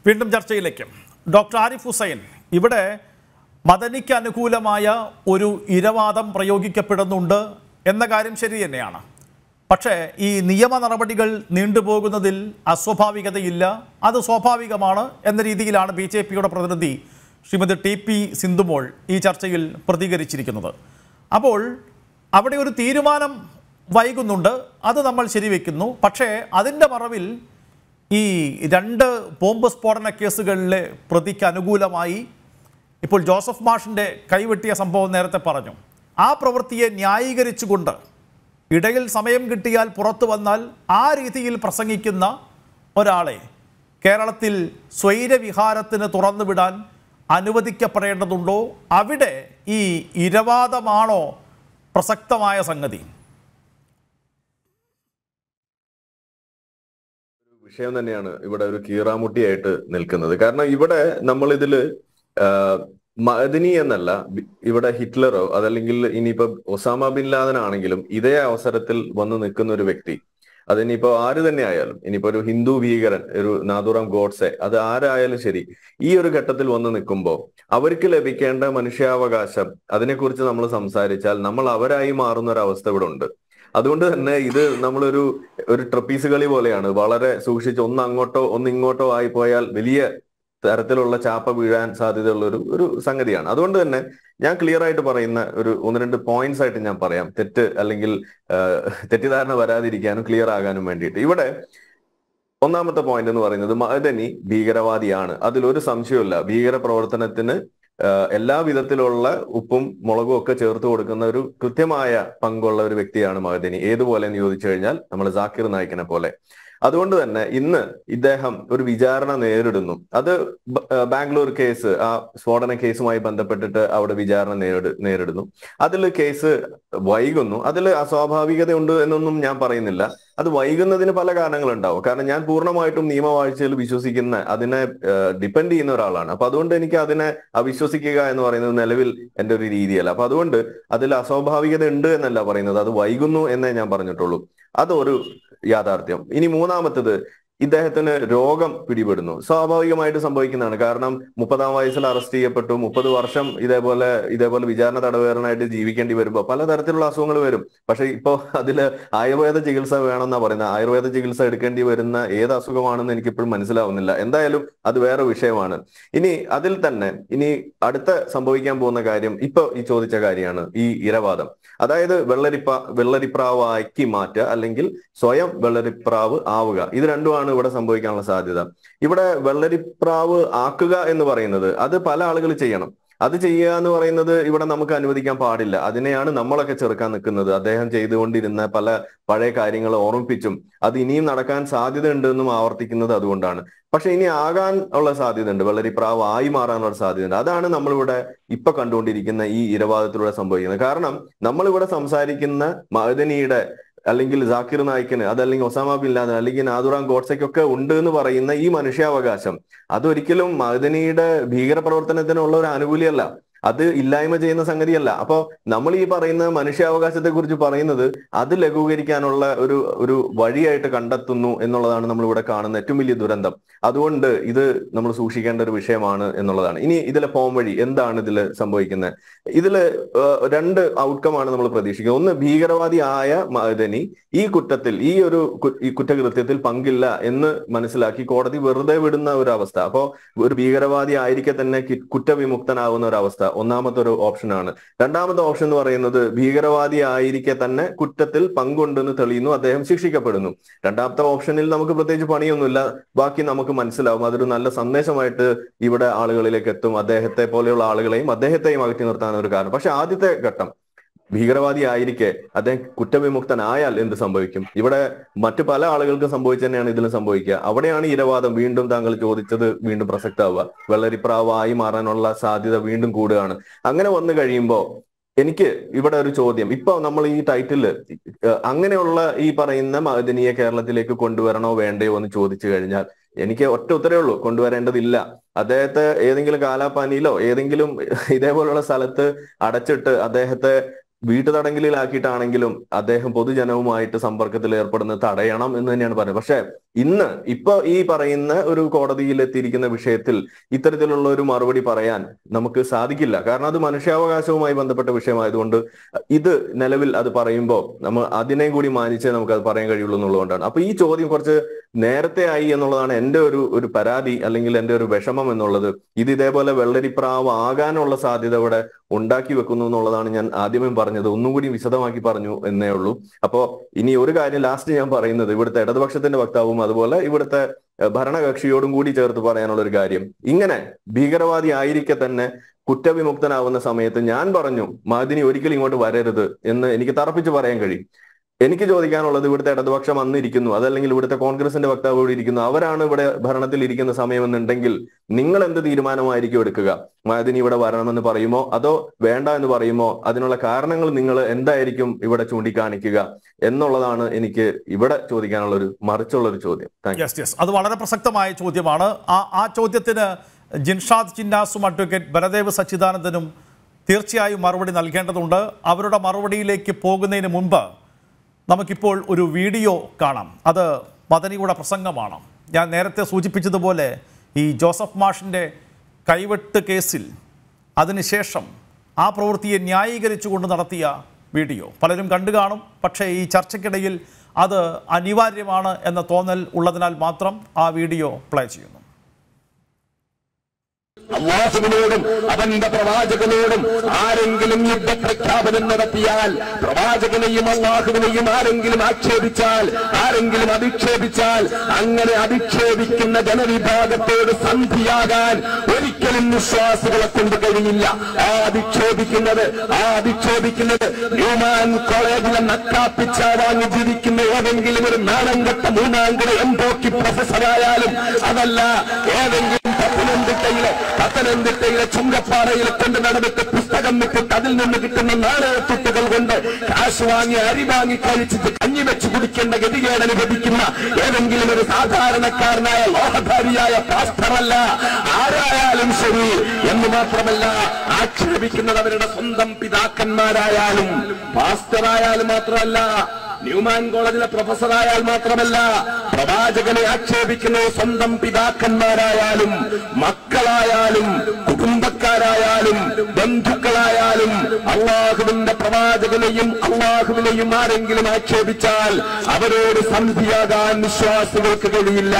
വീണ്ടും ചർച്ചയിലേക്ക് ഡോക്ടർ ആരിഫ് ഹുസൈൻ ഇവിടെ മദനിക്ക് അനുകൂലമായ ഒരു ഇരവാദം പ്രയോഗിക്കപ്പെടുന്നുണ്ട് എന്ന കാര്യം ശരി തന്നെയാണ് പക്ഷേ ഈ നിയമ നടപടികൾ നീണ്ടുപോകുന്നതിൽ അസ്വാഭാവികതയില്ല അത് സ്വാഭാവികമാണ് എന്ന രീതിയിലാണ് ബി ജെ പിയുടെ പ്രതിനിധി ശ്രീമതി ടി പി സിന്ധുമോൾ ഈ ചർച്ചയിൽ പ്രതികരിച്ചിരിക്കുന്നത് അപ്പോൾ അവിടെ ഒരു തീരുമാനം വൈകുന്നുണ്ട് അത് നമ്മൾ ശരിവെക്കുന്നു പക്ഷേ അതിൻ്റെ മറവിൽ ഈ രണ്ട് ബോംബ് സ്ഫോടന കേസുകളിലെ പ്രതിക്ക് അനുകൂലമായി ഇപ്പോൾ ജോസഫ് മാഷിൻ്റെ കൈവെട്ടിയ സംഭവം നേരത്തെ പറഞ്ഞു ആ പ്രവൃത്തിയെ ന്യായീകരിച്ചുകൊണ്ട് ഇടയിൽ സമയം കിട്ടിയാൽ പുറത്തു വന്നാൽ ആ രീതിയിൽ പ്രസംഗിക്കുന്ന ഒരാളെ കേരളത്തിൽ സ്വൈരവിഹാരത്തിന് തുറന്നുവിടാൻ അനുവദിക്കപ്പെടേണ്ടതുണ്ടോ അവിടെ ഈ ഇരവാദമാണോ പ്രസക്തമായ സംഗതി വിഷയം തന്നെയാണ് ഇവിടെ ഒരു കീറാമുട്ടിയായിട്ട് നിൽക്കുന്നത് കാരണം ഇവിടെ നമ്മൾ ഇതില് മദനി എന്നല്ല ബി- ഇവിടെ ഹിറ്റ്ലറോ അതല്ലെങ്കിൽ ഇനിയിപ്പോ ഒസാമ ബിൻ ലാദൻ ആണെങ്കിലും ഇതേ അവസരത്തിൽ വന്ന് നിൽക്കുന്ന ഒരു വ്യക്തി അതിനിപ്പോ ആര് തന്നെ ആയാലും ഇനിയിപ്പോ ഒരു ഹിന്ദു ഭീകരൻ ഒരു നാദുറാം ഗോഡ്സെ അത് ആരായാലും ശരി ഈ ഒരു ഘട്ടത്തിൽ വന്ന് നിൽക്കുമ്പോൾ അവർക്ക് ലഭിക്കേണ്ട മനുഷ്യാവകാശം അതിനെക്കുറിച്ച് നമ്മൾ സംസാരിച്ചാൽ നമ്മൾ അവരായി മാറുന്ന ഒരു അവസ്ഥ ഇവിടെ ഉണ്ട് അതുകൊണ്ട് തന്നെ ഇത് നമ്മളൊരു ഒരു ട്രപ്പീസ് കളി പോലെയാണ് വളരെ സൂക്ഷിച്ച് ഒന്ന് അങ്ങോട്ടോ ഒന്ന് ഇങ്ങോട്ടോ ആയി പോയാൽ വലിയ തരത്തിലുള്ള ചാപ്പ വീഴാൻ സാധ്യതയുള്ള ഒരു ഒരു സംഗതിയാണ് അതുകൊണ്ട് തന്നെ ഞാൻ ക്ലിയർ ആയിട്ട് പറയുന്ന ഒരു ഒന്ന് രണ്ട് പോയിന്റ്സ് ആയിട്ട് ഞാൻ പറയാം തെറ്റ് അല്ലെങ്കിൽ ആഹ്, തെറ്റിദ്ധാരണ വരാതിരിക്കാനും ക്ലിയർ ആകാനും വേണ്ടിയിട്ട് ഇവിടെ ഒന്നാമത്തെ പോയിന്റ് എന്ന് പറയുന്നത് മഹദനി ഭീകരവാദിയാണ് അതിലൊരു സംശയമില്ല ഭീകര പ്രവർത്തനത്തിന് ആഹ്, എല്ലാ വിധത്തിലുള്ള ഉപ്പും മുളകും ഒക്കെ ചേർത്ത് കൊടുക്കുന്ന ഒരു കൃത്യമായ പങ്കുള്ള ഒരു വ്യക്തിയാണ് മഹദനി ഏതുപോലെ എന്ന് ചോദിച്ചു കഴിഞ്ഞാൽ നമ്മൾ ജാക്കിർ നായിക്കിനെ പോലെ അതുകൊണ്ട് തന്നെ ഇന്ന് ഇദ്ദേഹം ഒരു വിചാരണ നേരിടുന്നു അത് ബ- ആ, ബാംഗ്ലൂർ കേസ് ആ സ്ഫോടന കേസുമായി ബന്ധപ്പെട്ടിട്ട് അവിടെ വിചാരണ നേരിട് നേരിടുന്നു അതിൽ കേസ് വൈകുന്നു അതിൽ അസ്വാഭാവികതയുണ്ട് എന്നൊന്നും ഞാൻ പറയുന്നില്ല അത് വൈകുന്നതിന് പല കാരണങ്ങളുണ്ടാവും കാരണം ഞാൻ പൂർണ്ണമായിട്ടും നിയമവാഴ്ചയിൽ വിശ്വസിക്കുന്ന അതിനെ ഡിപ്പെൻഡ് ചെയ്യുന്ന ഒരാളാണ് അപ്പൊ അതുകൊണ്ട് എനിക്ക് അതിനെ അവിശ്വസിക്കുക എന്ന് പറയുന്നത് നിലവിൽ എന്റെ ഒരു രീതിയല്ല അപ്പൊ അതുകൊണ്ട് അതിൽ അസ്വാഭാവികത ഉണ്ട് എന്നല്ല പറയുന്നത് അത് വൈകുന്നു എന്നേ ഞാൻ പറഞ്ഞിട്ടുള്ളൂ അതൊരു യാഥാർത്ഥ്യം ഇനി മൂന്നാമത്തത് ഇദ്ദേഹത്തിന് രോഗം പിടിപെടുന്നു സ്വാഭാവികമായിട്ട് സംഭവിക്കുന്നതാണ് കാരണം മുപ്പതാം വയസ്സിൽ അറസ്റ്റ് ചെയ്യപ്പെട്ടു മുപ്പത് വർഷം ഇതേപോലെ ഇതേപോലെ വിചാരണ തടവുകാരനായിട്ട് ജീവിക്കേണ്ടി വരുമ്പോൾ പലതരത്തിലുള്ള അസുഖങ്ങൾ വരും പക്ഷെ ഇപ്പോ അതില് ആയുർവേദ ചികിത്സ വേണമെന്നാ പറയുന്നത് ആയുർവേദ ചികിത്സ എടുക്കേണ്ടി വരുന്ന ഏത് അസുഖമാണെന്ന് എനിക്ക് ഇപ്പോഴും മനസ്സിലാവുന്നില്ല എന്തായാലും അത് വേറെ വിഷയമാണ് ഇനി അതിൽ തന്നെ ഇനി അടുത്ത സംഭവിക്കാൻ പോകുന്ന കാര്യം ഇപ്പൊ ഈ ചോദിച്ച കാര്യമാണ് ഈ ഇരവാദം അതായത് വെള്ളരിപ്പ വെള്ളരിപ്രാവാക്കി മാറ്റുക അല്ലെങ്കിൽ സ്വയം വെള്ളരിപ്രാവ് ആവുക ഇത് രണ്ടുമാണ് ഇവിടെ സംഭവിക്കാനുള്ള സാധ്യത ഇവിടെ വെള്ളരിപ്രാവ് ആക്കുക എന്ന് പറയുന്നത് അത് പല ആളുകൾ ചെയ്യണം അത് ചെയ്യുക എന്ന് പറയുന്നത് ഇവിടെ നമുക്ക് അനുവദിക്കാൻ പാടില്ല അതിനെയാണ് നമ്മളൊക്കെ ചെറുക്കാൻ നിൽക്കുന്നത് അദ്ദേഹം ചെയ്തുകൊണ്ടിരുന്ന പല പഴയ കാര്യങ്ങൾ ഓർമ്മിപ്പിച്ചും അത് ഇനിയും നടക്കാൻ സാധ്യത ഉണ്ടെന്നും ആവർത്തിക്കുന്നത് അതുകൊണ്ടാണ് പക്ഷെ ഇനി ആകാൻ ഉള്ള സാധ്യത ഉണ്ട് വെള്ളരിപ്രാവ് ആയി മാറാനുള്ള സാധ്യത ഉണ്ട് അതാണ് നമ്മളിവിടെ ഇപ്പൊ കണ്ടുകൊണ്ടിരിക്കുന്ന ഈ ഇരവാദത്തിലൂടെ സംഭവിക്കുന്നത് കാരണം നമ്മളിവിടെ സംസാരിക്കുന്ന മഹദനിയുടെ അല്ലെങ്കിൽ ജാക്കിർ നായിക്കിന് അതല്ലെങ്കിൽ ഒസാമ ബിൻ ലാദൻ അല്ലെങ്കിൽ നാദുറാം ഗോഡ്സയ്ക്കൊക്കെ ഉണ്ട് എന്ന് പറയുന്ന ഈ മനുഷ്യാവകാശം അതൊരിക്കലും മഹദനിയുടെ ഭീകരപ്രവർത്തനത്തിനുള്ള ഒരു ആനുകൂല്യമല്ല അത് ഇല്ലായ്മ ചെയ്യുന്ന സംഗതിയല്ല അപ്പോ നമ്മൾ ഈ പറയുന്ന മനുഷ്യാവകാശത്തെ കുറിച്ച് പറയുന്നത് അത് ലഘൂകരിക്കാനുള്ള ഒരു ഒരു വഴിയായിട്ട് കണ്ടെത്തുന്നു എന്നുള്ളതാണ് നമ്മൾ ഇവിടെ കാണുന്ന ഏറ്റവും വലിയ ദുരന്തം അതുകൊണ്ട് ഇത് നമ്മൾ സൂക്ഷിക്കേണ്ട ഒരു വിഷയമാണ് എന്നുള്ളതാണ് ഇനി ഇതിലെ പോം വഴി എന്താണ് ഇതിൽ സംഭവിക്കുന്നത് ഇതില് ഏഹ്, രണ്ട് ഔട്ട്കം ആണ് നമ്മൾ പ്രതീക്ഷിക്കുന്നത് ഒന്ന് ഭീകരവാദി ആയ മദനി ഈ കുറ്റത്തിൽ ഈ ഒരു കു- ഈ കുറ്റകൃത്യത്തിൽ പങ്കില്ല എന്ന് മനസ്സിലാക്കി കോടതി വെറുതെ വിടുന്ന ഒരു അവസ്ഥ അപ്പോ ഒരു ഭീകരവാദി ആയിരിക്കെ തന്നെ കി- കുറ്റവിമുക്തനാവുന്ന ഒരു അവസ്ഥ ഒന്നാമത്തെ ഒരു ഓപ്ഷനാണ് രണ്ടാമത്തെ ഓപ്ഷൻ എന്ന് പറയുന്നത് ഭീകരവാദി ആയിരിക്കെ തന്നെ കുറ്റത്തിൽ പങ്കുണ്ടെന്ന് തെളിയുന്നു അദ്ദേഹം ശിക്ഷിക്കപ്പെടുന്നു രണ്ടാമത്തെ ഓപ്ഷനിൽ നമുക്ക് പ്രത്യേകിച്ച് പണിയൊന്നുമില്ല ബാക്കി നമുക്ക് മനസ്സിലാവും അതൊരു നല്ല സന്ദേശമായിട്ട് ഇവിടെ ആളുകളിലേക്ക് എത്തും അദ്ദേഹത്തെ പോലെയുള്ള ആളുകളെയും അദ്ദേഹത്തെയും അകറ്റി നിർത്താൻ ഒരു കാരണം പക്ഷെ ആദ്യത്തെ ഘട്ടം ഭീകരവാദി ആയിരിക്കെ അദ്ദേഹം കുറ്റവിമുക്തനായാൽ എന്ത് സംഭവിക്കും ഇവിടെ മറ്റു പല ആളുകൾക്കും സംഭവിച്ചു തന്നെയാണ് ഇതിലും സംഭവിക്കുക അവിടെയാണ് ഇരവാദം വീണ്ടും താങ്കൾ ചോദിച്ചത് വീണ്ടും പ്രസക്തമാവുക വെള്ളരിപ്രാവായി മാറാനുള്ള സാധ്യത വീണ്ടും കൂടുകയാണ് അങ്ങനെ വന്നു കഴിയുമ്പോൾ എനിക്ക് ഇവിടെ ഒരു ചോദ്യം ഇപ്പൊ നമ്മൾ ഈ ടൈറ്റില് ഏഹ് അങ്ങനെയുള്ള ഈ പറയുന്ന മഹദനിയെ കേരളത്തിലേക്ക് കൊണ്ടുവരണോ വേണ്ടയോ എന്ന് ചോദിച്ചു കഴിഞ്ഞാൽ എനിക്ക് ഒറ്റ ഉത്തരേ ഉള്ളൂ കൊണ്ടുവരേണ്ടതില്ല അദ്ദേഹത്തെ ഏതെങ്കിലും കാലാപാനിയിലോ ഏതെങ്കിലും ഇതേപോലുള്ള സ്ഥലത്ത് അടച്ചിട്ട് അദ്ദേഹത്തെ വീട്ടുതടങ്കലിലാക്കിയിട്ടാണെങ്കിലും അദ്ദേഹം പൊതുജനവുമായിട്ട് സമ്പർക്കത്തിൽ ഏർപ്പെടുന്നത് തടയണം എന്ന് തന്നെയാണ് പറയുന്നത് പക്ഷെ ഇന്ന് ഇപ്പൊ ഈ പറയുന്ന ഒരു കോടതിയിൽ എത്തിയിരിക്കുന്ന വിഷയത്തിൽ ഇത്തരത്തിലുള്ള ഒരു മറുപടി പറയാൻ നമുക്ക് സാധിക്കില്ല കാരണം അത് മനുഷ്യാവകാശവുമായി ബന്ധപ്പെട്ട വിഷയമായതുകൊണ്ട് ഇത് നിലവിൽ അത് പറയുമ്പോൾ നമ്മൾ അതിനെയും കൂടി മാനിച്ചേ നമുക്ക് അത് പറയാൻ കഴിയുള്ളൂ എന്നുള്ളതുകൊണ്ടാണ് അപ്പൊ ഈ ചോദ്യം കുറച്ച് നേരത്തെ ആയി എന്നുള്ളതാണ് എന്റെ ഒരു ഒരു പരാതി അല്ലെങ്കിൽ എന്റെ ഒരു വിഷമം എന്നുള്ളത് ഇത് ഇതേപോലെ വെള്ളരിപ്രാവ് ആകാനുള്ള സാധ്യത ഇവിടെ ഉണ്ടാക്കി വെക്കുന്നു എന്നുള്ളതാണ് ഞാൻ ആദ്യമേ പറഞ്ഞത് ഒന്നും കൂടി വിശദമാക്കി പറഞ്ഞു എന്നേ ഉള്ളൂ അപ്പോ ഇനി ഒരു കാര്യം ലാസ്റ്റ് ഞാൻ പറയുന്നത് ഇവിടുത്തെ ഇടതുപക്ഷത്തിന്റെ വക്താവും അതുപോലെ ഇവിടുത്തെ ഏഹ്, ഭരണകക്ഷിയോടും കൂടി ചേർത്ത് പറയാനുള്ള ഒരു കാര്യം ഇങ്ങനെ ഭീകരവാദി ആയിരിക്കെ തന്നെ കുറ്റവിമുക്തനാവുന്ന സമയത്ത് ഞാൻ പറഞ്ഞു മാദിനി ഒരിക്കലും ഇങ്ങോട്ട് വരരുത് എന്ന് എനിക്ക് തറപ്പിച്ച് പറയാൻ കഴിയും എനിക്ക് ചോദിക്കാനുള്ളത് ഇവിടുത്തെ ഇടതുപക്ഷം അന്ന് ഇരിക്കുന്നു അതല്ലെങ്കിൽ ഇവിടുത്തെ കോൺഗ്രസിന്റെ വക്താവ് ഇവിടെ ഇരിക്കുന്നു അവരാണ് ഇവിടെ ഭരണത്തിൽ ഇരിക്കുന്ന സമയമെന്നുണ്ടെങ്കിൽ നിങ്ങൾ എന്ത് തീരുമാനമായിരിക്കും എടുക്കുക മാദിനി ഇവിടെ വരണമെന്ന് പറയുമോ അതോ വേണ്ട എന്ന് പറയുമോ അതിനുള്ള കാരണങ്ങൾ നിങ്ങൾ എന്തായിരിക്കും ഇവിടെ ചൂണ്ടിക്കാണിക്കുക എന്നുള്ളതാണ് എനിക്ക് ഇവിടെ ചോദിക്കാനുള്ള ഒരു മറിച്ചുള്ള ഒരു ചോദ്യം താങ്ക് യെസ് യെസ് അത് വളരെ പ്രസക്തമായ ചോദ്യമാണ് ആ ആ ചോദ്യത്തിന് ജിൻഷാദ് ചിന്നാസും അഡ്വക്കേറ്റ് ബലദേവ് സച്ചിദാനന്ദനും തീർച്ചയായും മറുപടി നൽകേണ്ടതുണ്ട് അവരുടെ മറുപടിയിലേക്ക് പോകുന്നതിന് മുൻപ് നമുക്കിപ്പോൾ ഒരു വീഡിയോ കാണാം അത് മദനിയുടെ പ്രസംഗമാണ് ഞാൻ നേരത്തെ സൂചിപ്പിച്ചതുപോലെ ഈ ജോസഫ് മാഷിൻ്റെ കൈവെട്ട് കേസിൽ അതിനുശേഷം ആ പ്രവൃത്തിയെ ന്യായീകരിച്ചുകൊണ്ട് നടത്തിയ വീഡിയോ പലരും കണ്ടു കാണും പക്ഷേ ഈ ചർച്ചയ്ക്കിടയിൽ അത് അനിവാര്യമാണ് എന്ന തോന്നൽ ഉള്ളതിനാൽ മാത്രം ആ വീഡിയോ പ്ലേ ചെയ്യുന്നു അള്ളാഹുവിനോടും അവന്റെ പ്രവാചകനോടും ആരെങ്കിലും യുദ്ധപ്രഖ്യാപനം നടത്തിയാൽ പ്രവാചകനെയും അള്ളാഹുവിനെയും ആരെങ്കിലും ആക്ഷേപിച്ചാൽ ആരെങ്കിലും അധിക്ഷേപിച്ചാൽ അങ്ങനെ അധിക്ഷേപിക്കുന്ന ജനവിഭാഗത്തോട് സന്ധിയാകാൻ ഒരിക്കലും വിശ്വാസികളെ കൊണ്ട് കഴിയില്ല ആ അധിക്ഷേപിക്കുന്നത് ആ അധിക്ഷേപിക്കുന്നത് ന്യൂമാൻ കോളേജിലെ നക്കാപ്പിച്ച വാങ്ങി ജീവിക്കുന്ന ഏതെങ്കിലും ഒരു നാണംകെട്ട മൂന്നാംകിട എംപോക്കി പ്രൊഫസറായാലും അതല്ല ഏതെങ്കിലും പത്തനംതിട്ടയിലെ പത്തനംതിട്ടയിലെ ചുങ്കപ്പാറയിൽ കൊണ്ട് നടന്നിട്ട് പുസ്തകം വിട്ടിട്ട് അതിൽ നിന്ന് കിട്ടുന്ന നാണയത്തുട്ടുകൾ കൊണ്ട് കാശ് വാങ്ങി അരി വാങ്ങി കഴിച്ചിട്ട് കഞ്ഞി വെച്ച് കുടിക്കേണ്ട ഗതികേട് അനുഭവിക്കുന്ന ഏതെങ്കിലും ഒരു സാധാരണക്കാരനായ ലോഹധാരിയായ പാസ്റ്ററല്ല ആരായാലും ശരി എന്ന് മാത്രമല്ല ആക്ഷേപിക്കുന്നത് അവരുടെ സ്വന്തം പിതാക്കന്മാരായാലും പാസ്റ്ററായാലും മാത്രമല്ല ന്യൂമാൻ കോളേജിലെ പ്രൊഫസറായാൽ മാത്രമല്ല പ്രവാചകനെ ആക്ഷേപിക്കുന്നത് സ്വന്തം പിതാക്കന്മാരായാലും മക്കളായാലും കുടുംബക്കാരായാലും ബന്ധുക്കളായാലും അള്ളാഹുവിന്റെ പ്രവാചകനെയും അള്ളാഹുവിനെയും ആരെങ്കിലും ആക്ഷേപിച്ചാൽ അവരോട് സന്ധിയാകാൻ വിശ്വാസികൾക്ക് കഴിയില്ല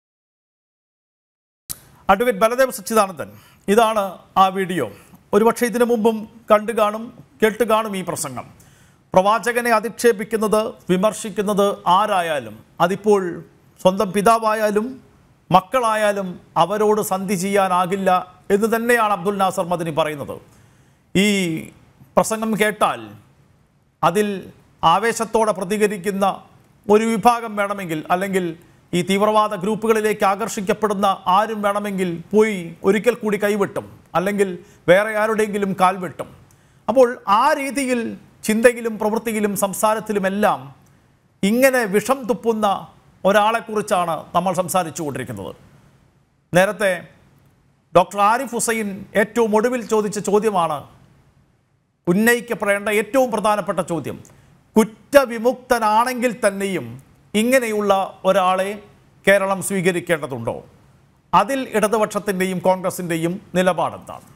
അഡ്വക്കേറ്റ് ബലദേവ് സച്ചിദാനന്ദൻ ഇതാണ് ആ വീഡിയോ ഒരുപക്ഷെ ഇതിനു മുമ്പും കണ്ടു കാണും കേട്ട് കാണും ഈ പ്രസംഗം പ്രവാചകനെ അധിക്ഷേപിക്കുന്നത് വിമർശിക്കുന്നത് ആരായാലും അതിപ്പോൾ സ്വന്തം പിതാവായാലും മക്കളായാലും അവരോട് സന്ധി ചെയ്യാനാകില്ല എന്ന് തന്നെയാണ് അബ്ദുൽ നാസർ മദനി പറയുന്നത് ഈ പ്രസംഗം കേട്ടാൽ അതിൽ ആവേശത്തോടെ പ്രതികരിക്കുന്ന ഒരു വിഭാഗം വേണമെങ്കിൽ അല്ലെങ്കിൽ ഈ തീവ്രവാദ ഗ്രൂപ്പുകളിലേക്ക് ആകർഷിക്കപ്പെടുന്ന ആരും വേണമെങ്കിൽ പോയി ഒരിക്കൽ കൂടി കൈവെട്ടും അല്ലെങ്കിൽ വേറെ ആരുടെയെങ്കിലും കാൽവെട്ടും അപ്പോൾ ആ രീതിയിൽ ചിന്തയിലും പ്രവൃത്തിയിലും സംസാരത്തിലുമെല്ലാം ഇങ്ങനെ വിഷം തുപ്പുന്ന ഒരാളെക്കുറിച്ചാണ് നമ്മൾ സംസാരിച്ചു കൊണ്ടിരിക്കുന്നത് നേരത്തെ ഡോക്ടർ ആരിഫ് ഹുസൈൻ ഏറ്റവും ഒടുവിൽ ചോദിച്ച ചോദ്യമാണ് ഉന്നയിക്കപ്പെടേണ്ട ഏറ്റവും പ്രധാനപ്പെട്ട ചോദ്യം കുറ്റവിമുക്തനാണെങ്കിൽ തന്നെയും ഇങ്ങനെയുള്ള ഒരാളെ കേരളം സ്വീകരിക്കേണ്ടതുണ്ടോ അതിൽ ഇടതുപക്ഷത്തിൻ്റെയും കോൺഗ്രസിൻ്റെയും നിലപാടെന്താണ്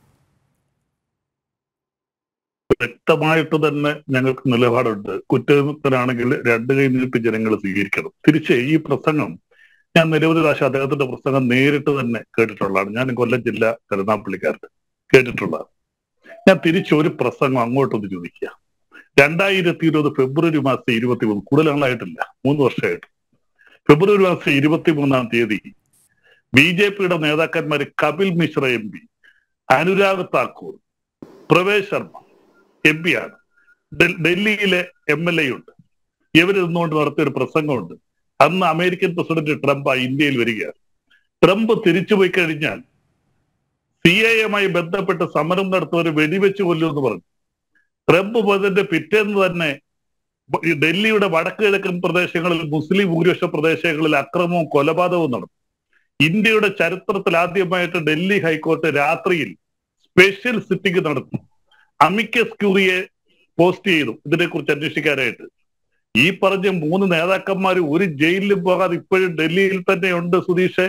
വ്യക്തമായിട്ട് തന്നെ ഞങ്ങൾക്ക് നിലപാടുണ്ട് കുറ്റവിമുക്തനാണെങ്കിൽ രണ്ട് കൈ നീട്ടി ജനങ്ങൾ സ്വീകരിക്കണം തിരിച്ച് ഈ പ്രസംഗം ഞാൻ നിരവധി പ്രാവശ്യം അദ്ദേഹത്തിന്റെ പ്രസംഗം നേരിട്ട് തന്നെ കേട്ടിട്ടുള്ളതാണ് ഞാൻ കൊല്ലം ജില്ല കരുനാപ്പള്ളിക്കാരൻ കേട്ടിട്ടുള്ളതാണ് ഞാൻ തിരിച്ച് ഒരു പ്രസംഗം അങ്ങോട്ടൊന്ന് ചോദിക്കുക രണ്ടായിരത്തി ഇരുപത് ഫെബ്രുവരി മാസം ഇരുപത്തി മൂന്ന് കൂടുതൽ നാളായിട്ടില്ല മൂന്ന് വർഷമായിട്ട് ഫെബ്രുവരി മാസം ഇരുപത്തി മൂന്നാം തീയതി ബി ജെ പിയുടെ നേതാക്കന്മാർ Kapil Mishra M P Anurag Thakur Pravesh Sharma M P ആണ് ഡൽ- ഡൽഹിയിലെ എം എൽ എ ഉണ്ട് ഇവർ നിന്നുകൊണ്ട് നടത്തിയ ഒരു പ്രസംഗമുണ്ട് അന്ന് അമേരിക്കൻ പ്രസിഡന്റ് ട്രംപ് ആ ഇന്ത്യയിൽ വരികയാണ് ട്രംപ് തിരിച്ചുപോയി കഴിഞ്ഞാൽ സി എ എമായി ബന്ധപ്പെട്ട് സമരം നടത്തുന്നവർ വെടിവെച്ച് കൊല്ലുമെന്ന് പറഞ്ഞു ട്രംപ് പോയതിന്റെ പിറ്റേന്ന് തന്നെ ബ- ഈ ഡൽഹിയുടെ വടക്ക് കിഴക്കൻ പ്രദേശങ്ങളിൽ മുസ്ലിം ഭൂരിപക്ഷ പ്രദേശങ്ങളിൽ അക്രമവും കൊലപാതകവും നടന്നു ഇന്ത്യയുടെ ചരിത്രത്തിൽ ആദ്യമായിട്ട് ഡൽഹി ഹൈക്കോർട്ട് രാത്രിയിൽ സ്പെഷ്യൽ സിറ്റിംഗ് നടത്തി അമിക്കസ് ക്യൂറിയെ പോസ്റ്റ് ചെയ്തു ഇതിനെക്കുറിച്ച് അന്വേഷിക്കാനായിട്ട് ഈ പറഞ്ഞ മൂന്ന് നേതാക്കന്മാർ ഒരു ജയിലിലും പോകാതെ ഇപ്പോഴും ഡൽഹിയിൽ തന്നെ ഉണ്ട് സുധീഷ്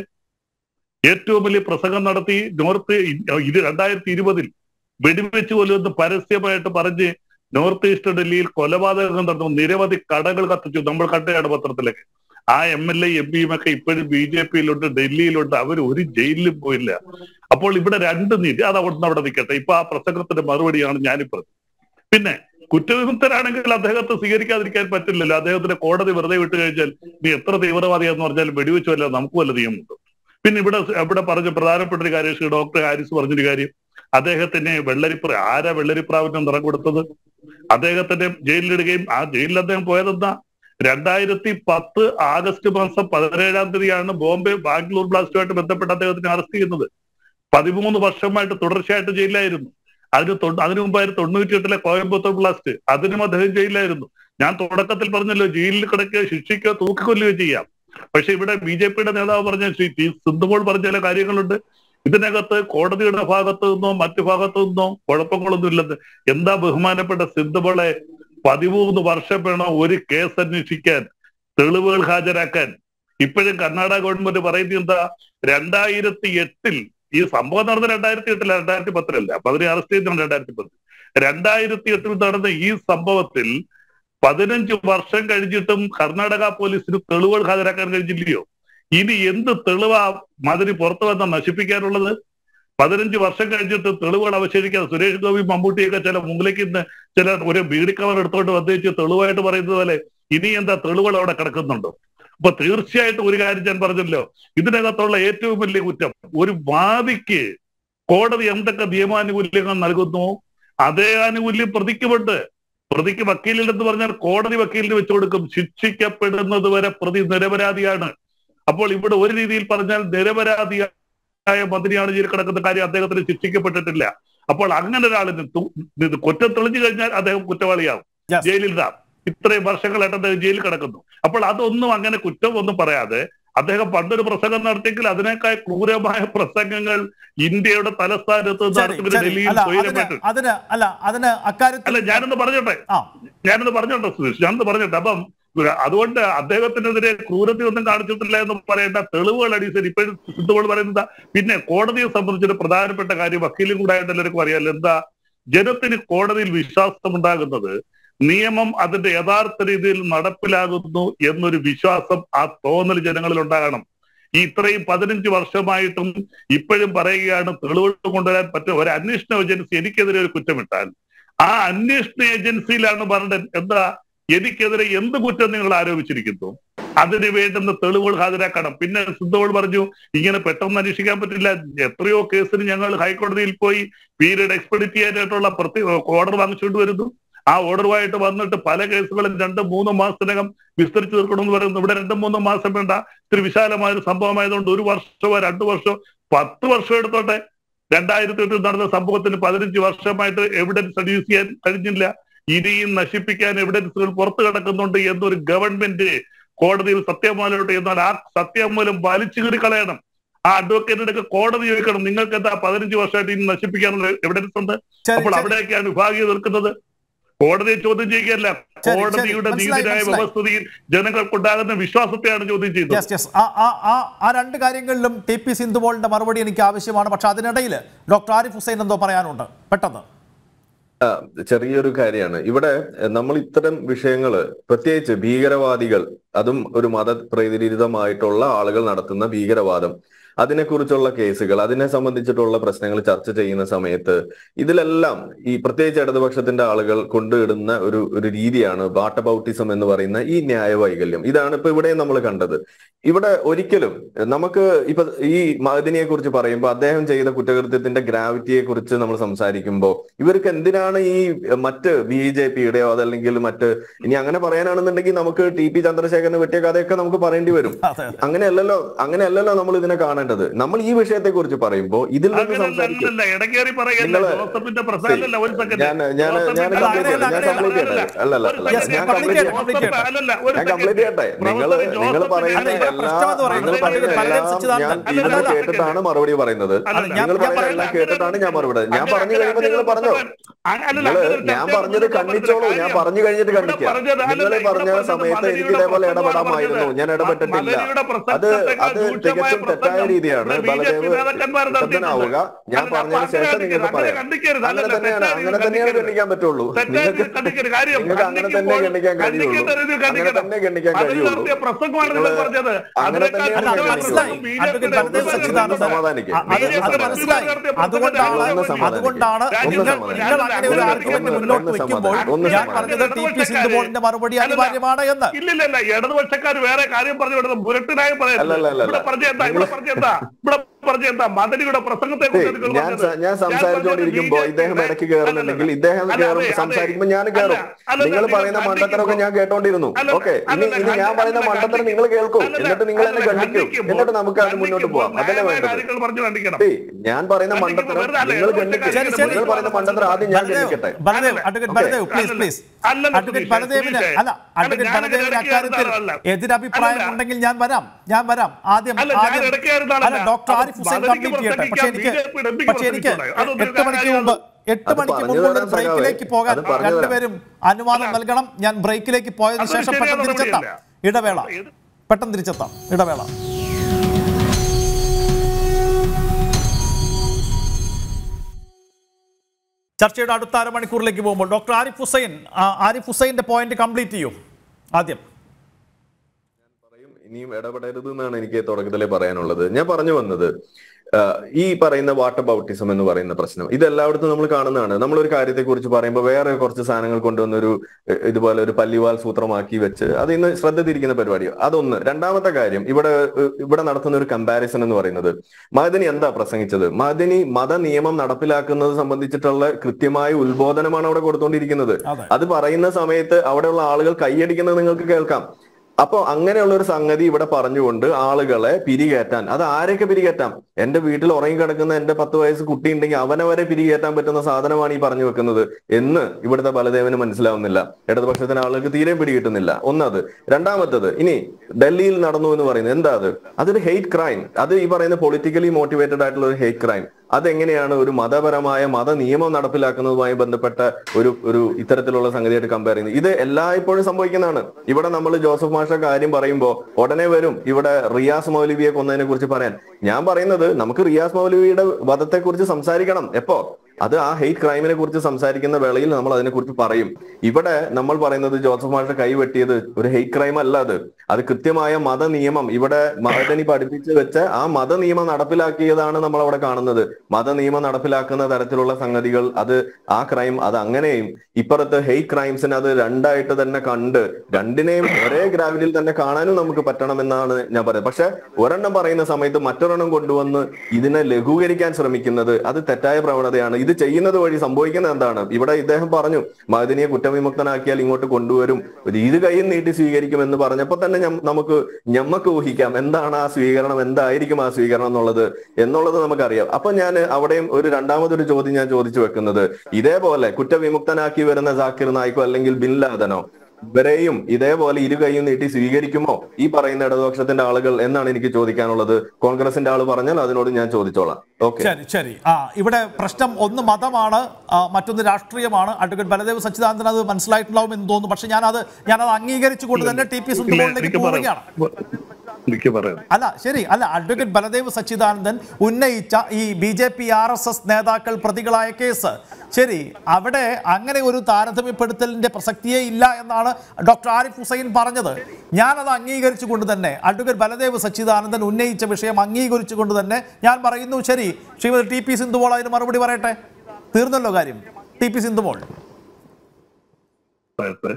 ഏറ്റവും വലിയ പ്രസംഗം നടത്തി നോർത്ത് ഇത് രണ്ടായിരത്തി ഇരുപതിൽ വെടിവെച്ച് കൊല്ലുമെന്ന് പരസ്യമായിട്ട് പറഞ്ഞ് നോർത്ത് ഈസ്റ്റ് ഡൽഹിയിൽ കൊലപാതകം നടന്നു നിരവധി കടകൾ കത്തിച്ചു നമ്മൾ കണ്ടയാണ് പത്രത്തിലൊക്കെ ആ എം എൽ എ എം പിയും ഒക്കെ ഇപ്പോഴും ബി ജെ പിയിലുണ്ട് ഡൽഹിയിലുണ്ട് അവർ ഒരു ജയിലിലും പോയില്ല അപ്പോൾ ഇവിടെ രണ്ട് നീതി അത് അവിടെ അവിടെ നിൽക്കട്ടെ ഇപ്പൊ ആ പ്രസംഗത്തിന്റെ മറുപടിയാണ് ഞാനിപ്പോ പിന്നെ കുറ്റവിമുക്തരാണെങ്കിൽ അദ്ദേഹത്തെ സ്വീകരിക്കാതിരിക്കാൻ പറ്റില്ലല്ലോ അദ്ദേഹത്തിന്റെ കോടതി വെറുതെ വിട്ടു കഴിഞ്ഞാൽ നീ എത്ര തീവ്രവാദിയാന്ന് പറഞ്ഞാൽ വെടിവെച്ചു വല്ല നമുക്ക് വല്ല നിയമമുണ്ട് പിന്നെ ഇവിടെ ഇവിടെ പറഞ്ഞ പ്രധാനപ്പെട്ട ഒരു കാര്യം ശ്രീ ഡോക്ടർ ഹാരിസ് പറഞ്ഞൊരു കാര്യം അദ്ദേഹത്തിന് വെള്ളരിപ്ര ആരാ വെള്ളരിപ്രാവിന് നിറം കൊടുത്തത് അദ്ദേഹത്തിന്റെ ജയിലിലിടുകയും ആ ജയിലിൽ അദ്ദേഹം പോയതെന്താ രണ്ടായിരത്തി പത്ത് ആഗസ്റ്റ് മാസം പതിനേഴാം തീയതിയാണ് ബോംബെ ബാംഗ്ലൂർ ബ്ലാസ്റ്റുമായിട്ട് ബന്ധപ്പെട്ട് അദ്ദേഹത്തിനെ അറസ്റ്റ് ചെയ്യുന്നത് പതിമൂന്ന് വർഷമായിട്ട് തുടർച്ചയായിട്ട് ജയിലിലായിരുന്നു അതിന് തൊ- അതിനു മുമ്പായിരുന്നു തൊണ്ണൂറ്റി എട്ടിലെ കോയമ്പത്തൂർ ബ്ലാസ്റ്റ് അതിനും അദ്ദേഹം ജയിലിലായിരുന്നു ഞാൻ തുടക്കത്തിൽ പറഞ്ഞല്ലോ ജയിലിൽ കിടക്കുകയോ ശിക്ഷിക്കുകയോ തൂക്കിക്കൊല്ലുകയോ ചെയ്യാം പക്ഷെ ഇവിടെ ബി ജെ പിയുടെ നേതാവ് പറഞ്ഞ ശ്രീ ടി സിന്ധുപോൾ പറഞ്ഞ ചില കാര്യങ്ങളുണ്ട് ഇതിനകത്ത് കോടതിയുടെ ഭാഗത്തു നിന്നോ മറ്റു ഭാഗത്തു നിന്നോ കുഴപ്പങ്ങളൊന്നും ഇല്ലെന്ന് എന്താ ബഹുമാനപ്പെട്ട സിന്ധുപോളെ പതിമൂന്ന് വർഷം വേണം ഒരു കേസ് അന്വേഷിക്കാൻ തെളിവുകൾ ഹാജരാക്കാൻ ഇപ്പോഴും കർണാടക ഗവൺമെന്റ് പറയുന്നത് എന്താ രണ്ടായിരത്തി എട്ടിൽ ഈ സംഭവം നടന്ന രണ്ടായിരത്തി എട്ടില്ല രണ്ടായിരത്തി പത്തിലല്ല അപ്പൊ അതിനെ അറസ്റ്റ് ചെയ്തത് രണ്ടായിരത്തി പത്ത് രണ്ടായിരത്തി എട്ടിൽ നടന്ന ഈ സംഭവത്തിൽ പതിനഞ്ച് വർഷം കഴിഞ്ഞിട്ടും കർണാടക പോലീസിന് തെളിവുകൾ ഹാജരാക്കാൻ കഴിഞ്ഞില്ലയോ ഇനി എന്ത് തെളിവാ മതിരി പുറത്തു വന്ന നശിപ്പിക്കാനുള്ളത് പതിനഞ്ച് വർഷം കഴിഞ്ഞിട്ട് തെളിവുകൾ അവശേഷിക്കാതെ സുരേഷ് ഗോപി മമ്മൂട്ടിയൊക്കെ ചില മുമ്പിലേക്ക് ഇന്ന് ചില ഒരു ബീഡി കവർ എടുത്തോണ്ട് വന്നേച്ച് തെളിവായിട്ട് പറയുന്നത് പോലെ ഇനി എന്താ തെളിവുകൾ അവിടെ കിടക്കുന്നുണ്ടോ അപ്പൊ തീർച്ചയായിട്ടും ഒരു കാര്യം ഞാൻ പറഞ്ഞല്ലോ ഇതിനകത്തുള്ള ഏറ്റവും വലിയ കുറ്റം ഒരു വാദിക്ക് കോടതി എന്തൊക്കെ നിയമാനുകൂല്യങ്ങൾ നൽകുന്നു അതേ ആനുകൂല്യം പ്രതിക്കുമുണ്ട് പ്രതിക്ക് വക്കീലില്ലെന്ന് പറഞ്ഞാൽ കോടതി വക്കീലിന് വെച്ചു കൊടുക്കും ശിക്ഷിക്കപ്പെടുന്നത് വരെ പ്രതി നിരപരാധിയാണ് അപ്പോൾ ഇവിടെ ഒരു രീതിയിൽ പറഞ്ഞാൽ നിരപരാധിയായ മന്ത്രിയാണ് ജയിലിൽ കിടക്കുന്ന കാര്യം അദ്ദേഹത്തിന് ശിക്ഷിക്കപ്പെട്ടിട്ടില്ല അപ്പോൾ അങ്ങനെ ഒരാളിന് തു- ഇത് കുറ്റം തെളിഞ്ഞു കഴിഞ്ഞാൽ അദ്ദേഹം കുറ്റവാളിയാവും Yes. ജയിലിൽ ഇത്രയും വർഷങ്ങളായിട്ട് അദ്ദേഹം ജയിലിൽ കിടക്കുന്നു അപ്പോൾ അതൊന്നും അങ്ങനെ കുറ്റം ഒന്നും പറയാതെ അദ്ദേഹം പണ്ടൊരു പ്രസംഗം നടത്തിയെങ്കിൽ അതിനേക്കാൾ ക്രൂരമായ പ്രസംഗങ്ങൾ ഇന്ത്യയുടെ തലസ്ഥാനത്ത് ശരി, നടത്തുന്ന ശരി. ഡൽഹിയിൽ അല്ല അതിന് സ്വൈരമായിട്ട് അതിന് അല്ല അതിന് അക്കാര്യത്തിൽ അല്ല ഞാനൊന്ന് പറഞ്ഞോട്ടെ ആ ഞാനൊന്ന് പറഞ്ഞോട്ടെ സുരേഷ് ഞാനൊന്ന് പറഞ്ഞോട്ടെ അപ്പം അതുകൊണ്ട് അദ്ദേഹത്തിനെതിരെ ക്രൂരതയൊന്നും കാണിച്ചിട്ടില്ല എന്ന് പറയേണ്ട തെളിവുകൾ അടിസ്ഥാനം ഇപ്പോഴും സിദ്ധുകൾ പറയുന്നത് പിന്നെ കോടതിയെ സംബന്ധിച്ചൊരു പ്രധാനപ്പെട്ട കാര്യം വക്കീലും കൂടെ ആയിട്ട് എല്ലാവർക്കും അറിയാലോ എന്താ ജനത്തിന് കോടതിയിൽ വിശ്വാസം ഉണ്ടാകുന്നത് നിയമം അതിന്റെ യഥാർത്ഥ രീതിയിൽ നടപ്പിലാകുന്നു എന്നൊരു വിശ്വാസം ആ തോന്നൽ ജനങ്ങളിൽ ഉണ്ടാകണം ഈ ഇത്രയും പതിനഞ്ച് വർഷമായിട്ടും ഇപ്പോഴും പറയുകയാണ് തെളിവുകൾ കൊണ്ടുവരാൻ പറ്റും ഒരു അന്വേഷണ ഏജൻസി എനിക്കെതിരെ ഒരു കുറ്റമിട്ടാൽ ആ അന്വേഷണ ഏജൻസിയിലാണ് പറഞ്ഞത് എന്താ എനിക്കെതിരെ എന്ത് കുറ്റം നിങ്ങൾ ആരോപിച്ചിരിക്കുന്നു അതിന് വേണ്ടുന്ന തെളിവുകൾ ഹാജരാക്കണം പിന്നെ സിദ്ധവൾ പറഞ്ഞു ഇങ്ങനെ പെട്ടെന്ന് അന്വേഷിക്കാൻ പറ്റില്ല എത്രയോ കേസിന് ഞങ്ങൾ ഹൈക്കോടതിയിൽ പോയി പീരീഡ് എക്സ്പെഡിറ്റ് ചെയ്യാനായിട്ടുള്ള പ്രത്യേക ഓർഡർ വാങ്ങിച്ചുകൊണ്ട് വരുന്നു ആ ഓർഡറുമായിട്ട് വന്നിട്ട് പല കേസുകളും രണ്ടും മൂന്നും മാസത്തിനകം വിസ്തരിച്ചു തീർക്കണമെന്ന് പറയുന്നു ഇവിടെ രണ്ടും മൂന്നും മാസം വേണ്ട ഇത്തിരി വിശാലമായ ഒരു സംഭവമായതുകൊണ്ട് ഒരു വർഷമോ രണ്ടു വർഷമോ പത്ത് വർഷം എടുത്തോട്ടെ രണ്ടായിരത്തി എട്ടിൽ നടന്ന സംഭവത്തിന് പതിനഞ്ച് വർഷമായിട്ട് എവിഡൻസ് അഡ്യൂസ് ചെയ്യാൻ കഴിഞ്ഞില്ല ഇനിയും നശിപ്പിക്കാൻ എവിഡൻസുകൾ പുറത്തു കിടക്കുന്നുണ്ട് എന്നൊരു ഗവൺമെന്റ് കോടതിയിൽ സത്യവാങ്മൂലം എന്നാൽ ആ സത്യവാങ്മൂലം വലിച്ചു കീറി കളയണം ആ അഡ്വക്കേറ്റിനൊക്കെ കോടതി ചോദിക്കണം നിങ്ങൾക്ക് എന്താ പതിനഞ്ച് വർഷമായിട്ട് ഇനി നശിപ്പിക്കാനുള്ള എവിഡൻസ് ഉണ്ട് ശരി, അപ്പോൾ ശരി. അവിടെയൊക്കെയാണ് വിഭാഗീയ നിൽക്കുന്നത് കോടതിയെ ചോദ്യം ചെയ്യുകയല്ല ശരി, കോടതിയുടെ മനസ്സിലായി, നീതിന്യായ മനസ്സിലായി. വ്യവസ്ഥിതിയിൽ ജനങ്ങൾക്കുണ്ടാകുന്ന വിശ്വാസത്തെയാണ് ചോദ്യം ചെയ്യുന്നത് യെസ് യെസ് ആ ആ ആ ആ രണ്ട് കാര്യങ്ങളിലും ടി പി സിന്ധുപോളിന്റെ മറുപടി എനിക്ക് ആവശ്യമാണ് പക്ഷെ അതിനിടയിൽ ഡോക്ടർ ആരിഫ് ഹുസൈൻ എന്തോ പറയാനുണ്ട് പെട്ടെന്ന് ആ, ചെറിയൊരു കാര്യമാണ് ഇവിടെ എഹ്, നമ്മൾ ഇത്തരം വിഷയങ്ങള് പ്രത്യേകിച്ച് ഭീകരവാദികൾ അതും ഒരു മതപ്രേരിതമായിട്ടുള്ള ആളുകൾ നടത്തുന്ന ഭീകരവാദം അതിനെക്കുറിച്ചുള്ള കേസുകൾ അതിനെ സംബന്ധിച്ചിട്ടുള്ള പ്രശ്നങ്ങൾ ചർച്ച ചെയ്യുന്ന സമയത്ത് ഇതിലെല്ലാം ഈ പ്രത്യേകിച്ച് ഇടതുപക്ഷത്തിന്റെ ആളുകൾ കൊണ്ടുവിടുന്ന ഒരു ഒരു രീതിയാണ് ബാട്ടബൌട്ടിസം എന്ന് പറയുന്ന ഈ ന്യായവൈകല്യം ഇതാണ് ഇപ്പൊ ഇവിടെ നമ്മൾ കണ്ടത് ഇവിടെ ഒരിക്കലും നമുക്ക് ഇപ്പൊ ഈ മഹദിനിയെ കുറിച്ച് പറയുമ്പോൾ അദ്ദേഹം ചെയ്ത കുറ്റകൃത്യത്തിന്റെ ഗ്രാവിറ്റിയെ കുറിച്ച് നമ്മൾ സംസാരിക്കുമ്പോൾ ഇവർക്ക് എന്തിനാണ് ഈ മറ്റ് ബി ജെ പിയുടെയോ അതല്ലെങ്കിൽ മറ്റ് ഇനി അങ്ങനെ പറയാനാണെന്നുണ്ടെങ്കിൽ നമുക്ക് ടി പി ചന്ദ്രശേഖരന് പറ്റിയ കഥയൊക്കെ നമുക്ക് പറയേണ്ടി വരും അതെ അങ്ങനെയല്ലല്ലോ അങ്ങനെയല്ലല്ലോ നമ്മൾ ഇതിനെ കാണേണ്ടത് കാണേണ്ടത് നമ്മൾ ഈ വിഷയത്തെ കുറിച്ച് പറയുമ്പോൾ ഇതിൽ നിന്ന് അങ്ങനല്ല സംസാരിക്കും അങ്ങനല്ല ഇടക്കേറി പറയല്ല നിങ്ങള് ജോസഫിന്റെ പ്രസംഗമല്ല ഒരു സെക്കൻഡ് ഞാൻ ഞാൻ ഞാൻ അല്ല, കംപ്ലീറ്റ് ചെയ്യട്ടെ ഞാൻ അങ്ങനെയല്ല, കംപ്ലീറ്റ് ചെയ്യട്ടെ അല്ല അല്ല അല്ല Yes, ഞാൻ complete കംപ്ലീറ്റ് ചെയ്യട്ടെ, ചെയ്യട്ടെ complete ചെയ്യട്ടെ. ഞാൻ കംപ്ലീറ്റ് ചെയ്യട്ടെ നിങ്ങൾ നിങ്ങൾ പറയുന്ന അല്ല, എല്ലാ പ്രശ്നം എന്ന് പറയുന്നത് നിങ്ങൾ പറയുന്ന പലരും എല്ലാം സച്ചിദാനന്ദൻ. ഞാൻ അല്ല, ഇരുന്ന് അല്ല, കേട്ടിട്ടാണ് മറുപടി പറയുന്നത് അല്ല, ഞാൻ- നിങ്ങൾ ഞാൻ പറയുന്ന പറയട്ടെ. എല്ലാം കേട്ടിട്ടാണ് ഞാൻ മറുപടി ഞാൻ പറഞ്ഞു കഴിയുമ്പോൾ നിങ്ങൾ പറഞ്ഞോ നിങ്ങള് ഞാൻ പറഞ്ഞത് കണ്ണിച്ചോളൂ ഞാൻ പറഞ്ഞു കഴിഞ്ഞിട്ട് കണ്ണിക്കാം നിങ്ങൾ പറഞ്ഞ സമയത്ത് എനിക്ക് ഇതേപോലെ ഇടപെടാമായിരുന്നു ഞാൻ ഇടപെട്ടിട്ടില്ല അത് അത് തികച്ചും തെറ്റായ രീതിയാണ് ബലദേവ് ശബ്ദനാവുക ഞാൻ പറഞ്ഞതിന് ശേഷം നിങ്ങൾക്ക് പറയാം അങ്ങനെ തന്നെയാണ് അങ്ങനെ തന്നെയാണ് ഗണ്ണിക്കാൻ പറ്റുള്ളൂ നിങ്ങൾക്ക് നിങ്ങൾക്ക് അങ്ങനെ തന്നെ ഗണ്ണിക്കാൻ കഴിയുള്ളൂ അങ്ങനെ തന്നെ ഗണ്ണിക്കാൻ കഴിയുള്ളൂ നിങ്ങള് അങ്ങനെ തന്നെയാണ് അല്ല, അത് ഗണ്ണിക്കാൻ മനസ്സിലായി. കഴിയുള്ളൂ. അഡ്വക്കേറ്റ് ബലദേവ് ഒന്ന് സച്ചിദാനന്ദൻ സമാധാനിക്ക്. അ- അത് അത് മനസ്സിലായി അതുകൊണ്ടാണ് ഒന്ന് സമാധാനിക്ക്. അതുകൊണ്ടാണ് ഒന്ന് നിങ്ങൾ സമാധാനിക്ക്. നിങ്ങൾ അങ്ങനെ ഒരു ഒന്ന് ആർഗ്യുമെന്റ് ഒന്ന് മുന്നോട്ട് ഒന്ന് വെക്കുമ്പോൾ സമാധാനിക്ക്. ഒന്ന് ഞാൻ സമാധാനിക്ക്. പറഞ്ഞത് ടി പി സിന്ധുപോളിന്റെ മറുപടി അനിവാര്യമാണ് എന്ന് ഇല്ലില്ല ഇടതുപക്ഷക്കാർ വേറെ കാര്യം പറഞ്ഞു വിടുന്നത് മുരട്ടിനായി അല്ല, അല്ല, അല്ല, പറയുന്നത് ഇവിടെ അല്ല. പറഞ്ഞെന്താ ഇവിടെ പറഞ്ഞെന്താ ഇവിടെ പറഞ്ഞെന്താ മദനിയുടെ പ്രസംഗത്തെ കുറിച്ച് നിങ്ങൾ ഞാൻ പറഞ്ഞത്. സ- ഞാൻ സംസാരിച്ചുകൊണ്ടിരിക്കുമ്പോ ഞാൻ ഇദ്ദേഹം പറഞ്ഞത് ഇടയ്ക്ക് കയറുന്നുണ്ടെങ്കിൽ ഇദ്ദേഹം അല്ല, കയറും അതെ, സംസാരിക്കുമ്പോൾ അതെ. ഞാൻ കയറും അല്ല, അല്ല, നിങ്ങൾ നിങ്ങൾ പറയുന്ന മണ്ടത്തരമൊക്കെ ഞാൻ കേട്ടോണ്ടിരുന്നു അല്ല, ഓക്കെ ഇനി അല്ല, ഇനി ഞാൻ അല്ല, പറയുന്ന അല്ല, മണ്ടത്തരം നിങ്ങൾ കേൾക്കും അല്ല, എന്നിട്ട് നിങ്ങൾ എന്നെ അല്ല, കണ്ടിക്കും കണ്ടിക്കുമ്പോൾ- എന്നിട്ട് നമുക്ക് അത് മുന്നോട്ട് പോവാം അതല്ലേ ന്യായമായ വേണ്ടത് കാര്യങ്ങൾ പറഞ്ഞു കണ്ടിക്കണം ഏയ്, ഞാൻ പറയുന്ന കണ്ടിക്കുമ്പോൾ മണ്ടത്തരം വെറുതെ അല്ല, നിങ്ങൾ ഇടതുപക്ഷ കണ്ടിക്കും ശരി, ശരി. നിങ്ങൾ പറയുന്ന മണ്ടത്തരം ആദ്യം ഞാൻ ബലദേവ് കണ്ടിക്കട്ടെ ബലദേവ് അഡ്വക്കേറ്റ് ബലദേവ് പ്ലീസ് അല്ലല്ല. പ്ലീസ് അല്ലല്ല, അഡ്വക്കേറ്റ് സുധീഷേ, ബലദേവിന് സുധീഷേ. അല്ല അഡ്വക്കേറ്റ് അല്ല, ഞാൻ ബലദേവിന് ഇടയ്ക്ക് അക്കാര്യത്തിൽ ആയിരുന്ന ആളല്ല. എതിരഭിപ്രായം അല്ലല്ല. ഉണ്ടെങ്കിൽ ഞാൻ വരാം ഞാൻ വരാം ആദ്യം അല്ല, ഞാൻ ആദ്യം ഇടയ്ക്ക് ആയിരുന്ന ആളല്ല. അല്ല ഡോക്ടർ ആരിഫ് ഹുസൈൻ മദനിക്ക് കംപ്ലീറ്റ് ചെയ്യട്ടെ പക്ഷെ എനിക്ക് പ്രസംഗിക്കാൻ ബി ജെ പി പക്ഷെ എനിക്ക് പ്രസംഗിച്ചോളൂ. അതൊന്നും എട്ട് മണിക്ക് കാര്യമാണ്. മുമ്പ് എട്ട് അത് മണിക്ക് പറഞ്ഞു മുമ്പുള്ള തരാൻ സഖാവേ. ബ്രേക്കിലേക്ക് പോകാൻ അത് പറഞ്ഞു തരാം. രണ്ടുപേരും അനുവാദം നൽകണം ഞാൻ ബ്രേക്കിലേക്ക് പോയതിനു അതൊരു ശേഷം ശരിയായ പെട്ടെന്ന് തിരിച്ചെത്താം നടപടിയല്ല. ഇടവേള പെട്ടെന്ന് തിരിച്ചെത്താം ഇടവേള ചർച്ചയുടെ അടുത്ത അരമണിക്കൂറിലേക്ക് പോകുമ്പോൾ ഡോക്ടർ ആരിഫ് ഹുസൈൻ ആ, ആരിഫ് ഹുസൈന്റെ പോയിന്റ് കംപ്ലീറ്റ് ചെയ്യൂ ആദ്യം പറയും ഇനിയും ഇടപെടരുത് എന്നാണ് എനിക്ക് തുടക്കത്തിലേ പറയാനുള്ളത് ഞാൻ പറഞ്ഞു വന്നത് ആ, ഈ പറയുന്ന വാട്ടർ ബൗട്ടിസം എന്ന് പറയുന്ന പ്രശ്നം ഇത് എല്ലായിടത്തും നമ്മൾ കാണുന്നതാണ് നമ്മൾ ഒരു കാര്യത്തെ കുറിച്ച് പറയുമ്പോൾ വേറെ കുറച്ച് സാധനങ്ങൾ കൊണ്ടുവന്നൊരു എ, ഇതുപോലെ ഒരു പല്ലിവാൽ സൂത്രമാക്കി വെച്ച് അത് ഇന്ന് ശ്രദ്ധ തിരിക്കുന്ന പരിപാടി അതൊന്ന് രണ്ടാമത്തെ കാര്യം ഇവിടെ എ, ഇവിടെ നടത്തുന്ന ഒരു കമ്പാരിസൺ എന്ന് പറയുന്നത് മദനി എന്താ പ്രസംഗിച്ചത് മദനി മത നിയമം നടപ്പിലാക്കുന്നത് സംബന്ധിച്ചിട്ടുള്ള കൃത്യമായ ഉത്ബോധനമാണ് അവിടെ കൊടുത്തുകൊണ്ടിരിക്കുന്നത് അതെ. അത് പറയുന്ന സമയത്ത് അവിടെയുള്ള ആളുകൾ കൈയടിക്കുന്നത് നിങ്ങൾക്ക് കേൾക്കാം അപ്പൊ അങ്ങനെയുള്ള ഒരു സംഗതി ഇവിടെ പറഞ്ഞുകൊണ്ട് ആളുകളെ പിരികേറ്റാൻ അത് ആരെയൊക്കെ പിരികേറ്റാം എന്റെ വീട്ടിൽ ഉറങ്ങിക്കിടക്കുന്ന എന്റെ പത്ത് വയസ്സ് കുട്ടി ഉണ്ടെങ്കിൽ അവനെ വരെ പിരികേറ്റാൻ പറ്റുന്ന സാധനമാണ് ഈ പറഞ്ഞു വെക്കുന്നത് എന്ന് ഇവിടുത്തെ ബലദേവന് മനസ്സിലാവുന്നില്ല ഇടതുപക്ഷത്തിന് ആളുകൾക്ക് തീരെ പിടികിട്ടുന്നില്ല ഒന്നത് രണ്ടാമത്തത് ഇനി ഡൽഹിയിൽ നടന്നു എന്ന് പറയുന്നത് എന്താ അത് അതൊരു ഹെയ്റ്റ് ക്രൈം അത് ഈ പറയുന്ന പൊളിറ്റിക്കലി മോട്ടിവേറ്റഡ് ആയിട്ടുള്ള ഒരു ഹെയ്റ്റ് ക്രൈം അതെങ്ങനെയാണ് ഒരു മതപരമായ മത നിയമം നടപ്പിലാക്കുന്നതുമായി ബന്ധപ്പെട്ട ഒരു ഒരു ഇത്തരത്തിലുള്ള സംഗതിയായിട്ട് കമ്പയർ ചെയ്യുന്നത് ഇത് എല്ലായ്പ്പോഴും സംഭവിക്കുന്നതാണ് ഇവിടെ നമ്മൾ ജോസഫ് മാഷ കാര്യം പറയുമ്പോൾ ഉടനെ വരും ഇവിടെ റിയാസ് മൗലവിയെ കൊന്നതിനെ കുറിച്ച് പറയാൻ ഞാൻ പറയുന്നത് നമുക്ക് റിയാസ് മൗലവിയുടെ വധത്തെ കുറിച്ച് സംസാരിക്കണം എപ്പോ അത് ആ ഹെയ്റ്റ് ക്രൈമിനെ കുറിച്ച് സംസാരിക്കുന്ന വേളയിൽ നമ്മൾ അതിനെക്കുറിച്ച് പറയും ഇവിടെ നമ്മൾ പറയുന്നത് ജോസഫ് മാഷ കൈവെട്ടിയത് ഒരു ഹെയ്റ്റ് ക്രൈം അല്ല അത് അത് കൃത്യമായ മത നിയമം ഇവിടെ മതനി പഠിപ്പിച്ച് വെച്ച് ആ മത നിയമം നടപ്പിലാക്കിയതാണ് നമ്മൾ അവിടെ കാണുന്നത് മത നിയമം നടപ്പിലാക്കുന്ന തരത്തിലുള്ള സംഗതികൾ അത് ആ ക്രൈം അത് അങ്ങനെയും ഇപ്പുറത്ത് ഹെയ്റ്റ് ക്രൈംസിന് അത് രണ്ടായിട്ട് തന്നെ കണ്ട് രണ്ടിനെയും ഒരേ ഗ്രാവിറ്റിൽ തന്നെ കാണാനും നമുക്ക് പറ്റണമെന്നാണ് ഞാൻ പറയുന്നത് പക്ഷെ ഒരെണ്ണം പറയുന്ന സമയത്ത് മറ്റൊരെണ്ണം കൊണ്ടുവന്ന് ഇതിനെ ലഘൂകരിക്കാൻ ശ്രമിക്കുന്നത് അത് തെറ്റായ പ്രവണതയാണ് ഇത് ചെയ്യുന്നത് വഴി സംഭവിക്കുന്നത് എന്താണ് ഇവിടെ ഇദ്ദേഹം പറഞ്ഞു മഹദിനിയെ കുറ്റവിമുക്തനാക്കിയാൽ ഇങ്ങോട്ട് കൊണ്ടുവരും ഒരു ഇത് കൈയും നീട്ടി സ്വീകരിക്കും എന്ന് പറഞ്ഞപ്പോൾ തന്നെ ഞം- നമുക്ക് ഞമ്മക്ക് ഊഹിക്കാം എന്താണ് ആ സ്വീകരണം എന്തായിരിക്കും ആ സ്വീകരണം എന്നുള്ളത് എന്നുള്ളത് നമുക്കറിയാം അപ്പൊ ഞാൻ അവിടെയും ഒരു രണ്ടാമതൊരു ചോദ്യം ഞാൻ ചോദിച്ചു വെക്കുന്നത് ഇതേപോലെ കുറ്റവിമുക്തനാക്കി വരുന്ന ജാക്കിർ നായിക്കോ അല്ലെങ്കിൽ ബിൻ ലാദനോ ഇവരെയും ഇതേപോലെ ഇരു കൈയും നീട്ടി സ്വീകരിക്കുമോ ഈ പറയുന്ന ഇടതുപക്ഷത്തിന്റെ ആളുകൾ എന്നാണ് എനിക്ക് ചോദിക്കാനുള്ളത് കോൺഗ്രസിന്റെ ആള് പറഞ്ഞാൽ അതിനോട് ഞാൻ ചോദിച്ചോളാം ഓക്കെ ശരി ശരി ആ ഇവിടെ പ്രശ്നം ഒന്ന് മതമാണ് ആ, മറ്റൊന്ന് രാഷ്ട്രീയമാണ് അഡ്വക്കേറ്റ് ബലദേവ് സച്ചിദാനന്ദൻ അത് മനസ്സിലായിട്ടുണ്ടാവും എന്ന് തോന്നുന്നു പക്ഷെ ഞാനത് ഞാനത് അംഗീകരിച്ചുകൊണ്ട് തന്നെ ടി പി ഇല്ല, സുന്ദരമോളിലേക്ക് എനിക്ക് പോവുകയാണ് പറയാം എനിക്ക് പറയാം അല്ല ശരി അല്ല അഡ്വക്കേറ്റ് ബലദേവ് സച്ചിദാനന്ദൻ ഉന്നയിച്ച ഈ B J P R S S നേതാക്കൾ പ്രതികളായ കേസ് ശരി അവിടെ അങ്ങനെ ഒരു താരതമ്യപ്പെടുത്തലിന്റെ പ്രസക്തിയേ ഇല്ല എന്നാണ് ഡോക്ടർ ആരിഫ് ഹുസൈൻ പറഞ്ഞത് ഞാനത് അംഗീകരിച്ചുകൊണ്ട് തന്നെ അഡ്വക്കേറ്റ് ബലദേവ് സച്ചിദാനന്ദൻ ഉന്നയിച്ച വിഷയം അംഗീകരിച്ചുകൊണ്ട് തന്നെ ഞാൻ പറയുന്നു ശരി ശ്രീമതി ടി പി സിന്ധുമോൾ അതിന് മറുപടി പറയട്ടെ തീർന്നല്ലോ കാര്യം ടി പി സിന്ധുമോൾ പറയട്ടെ.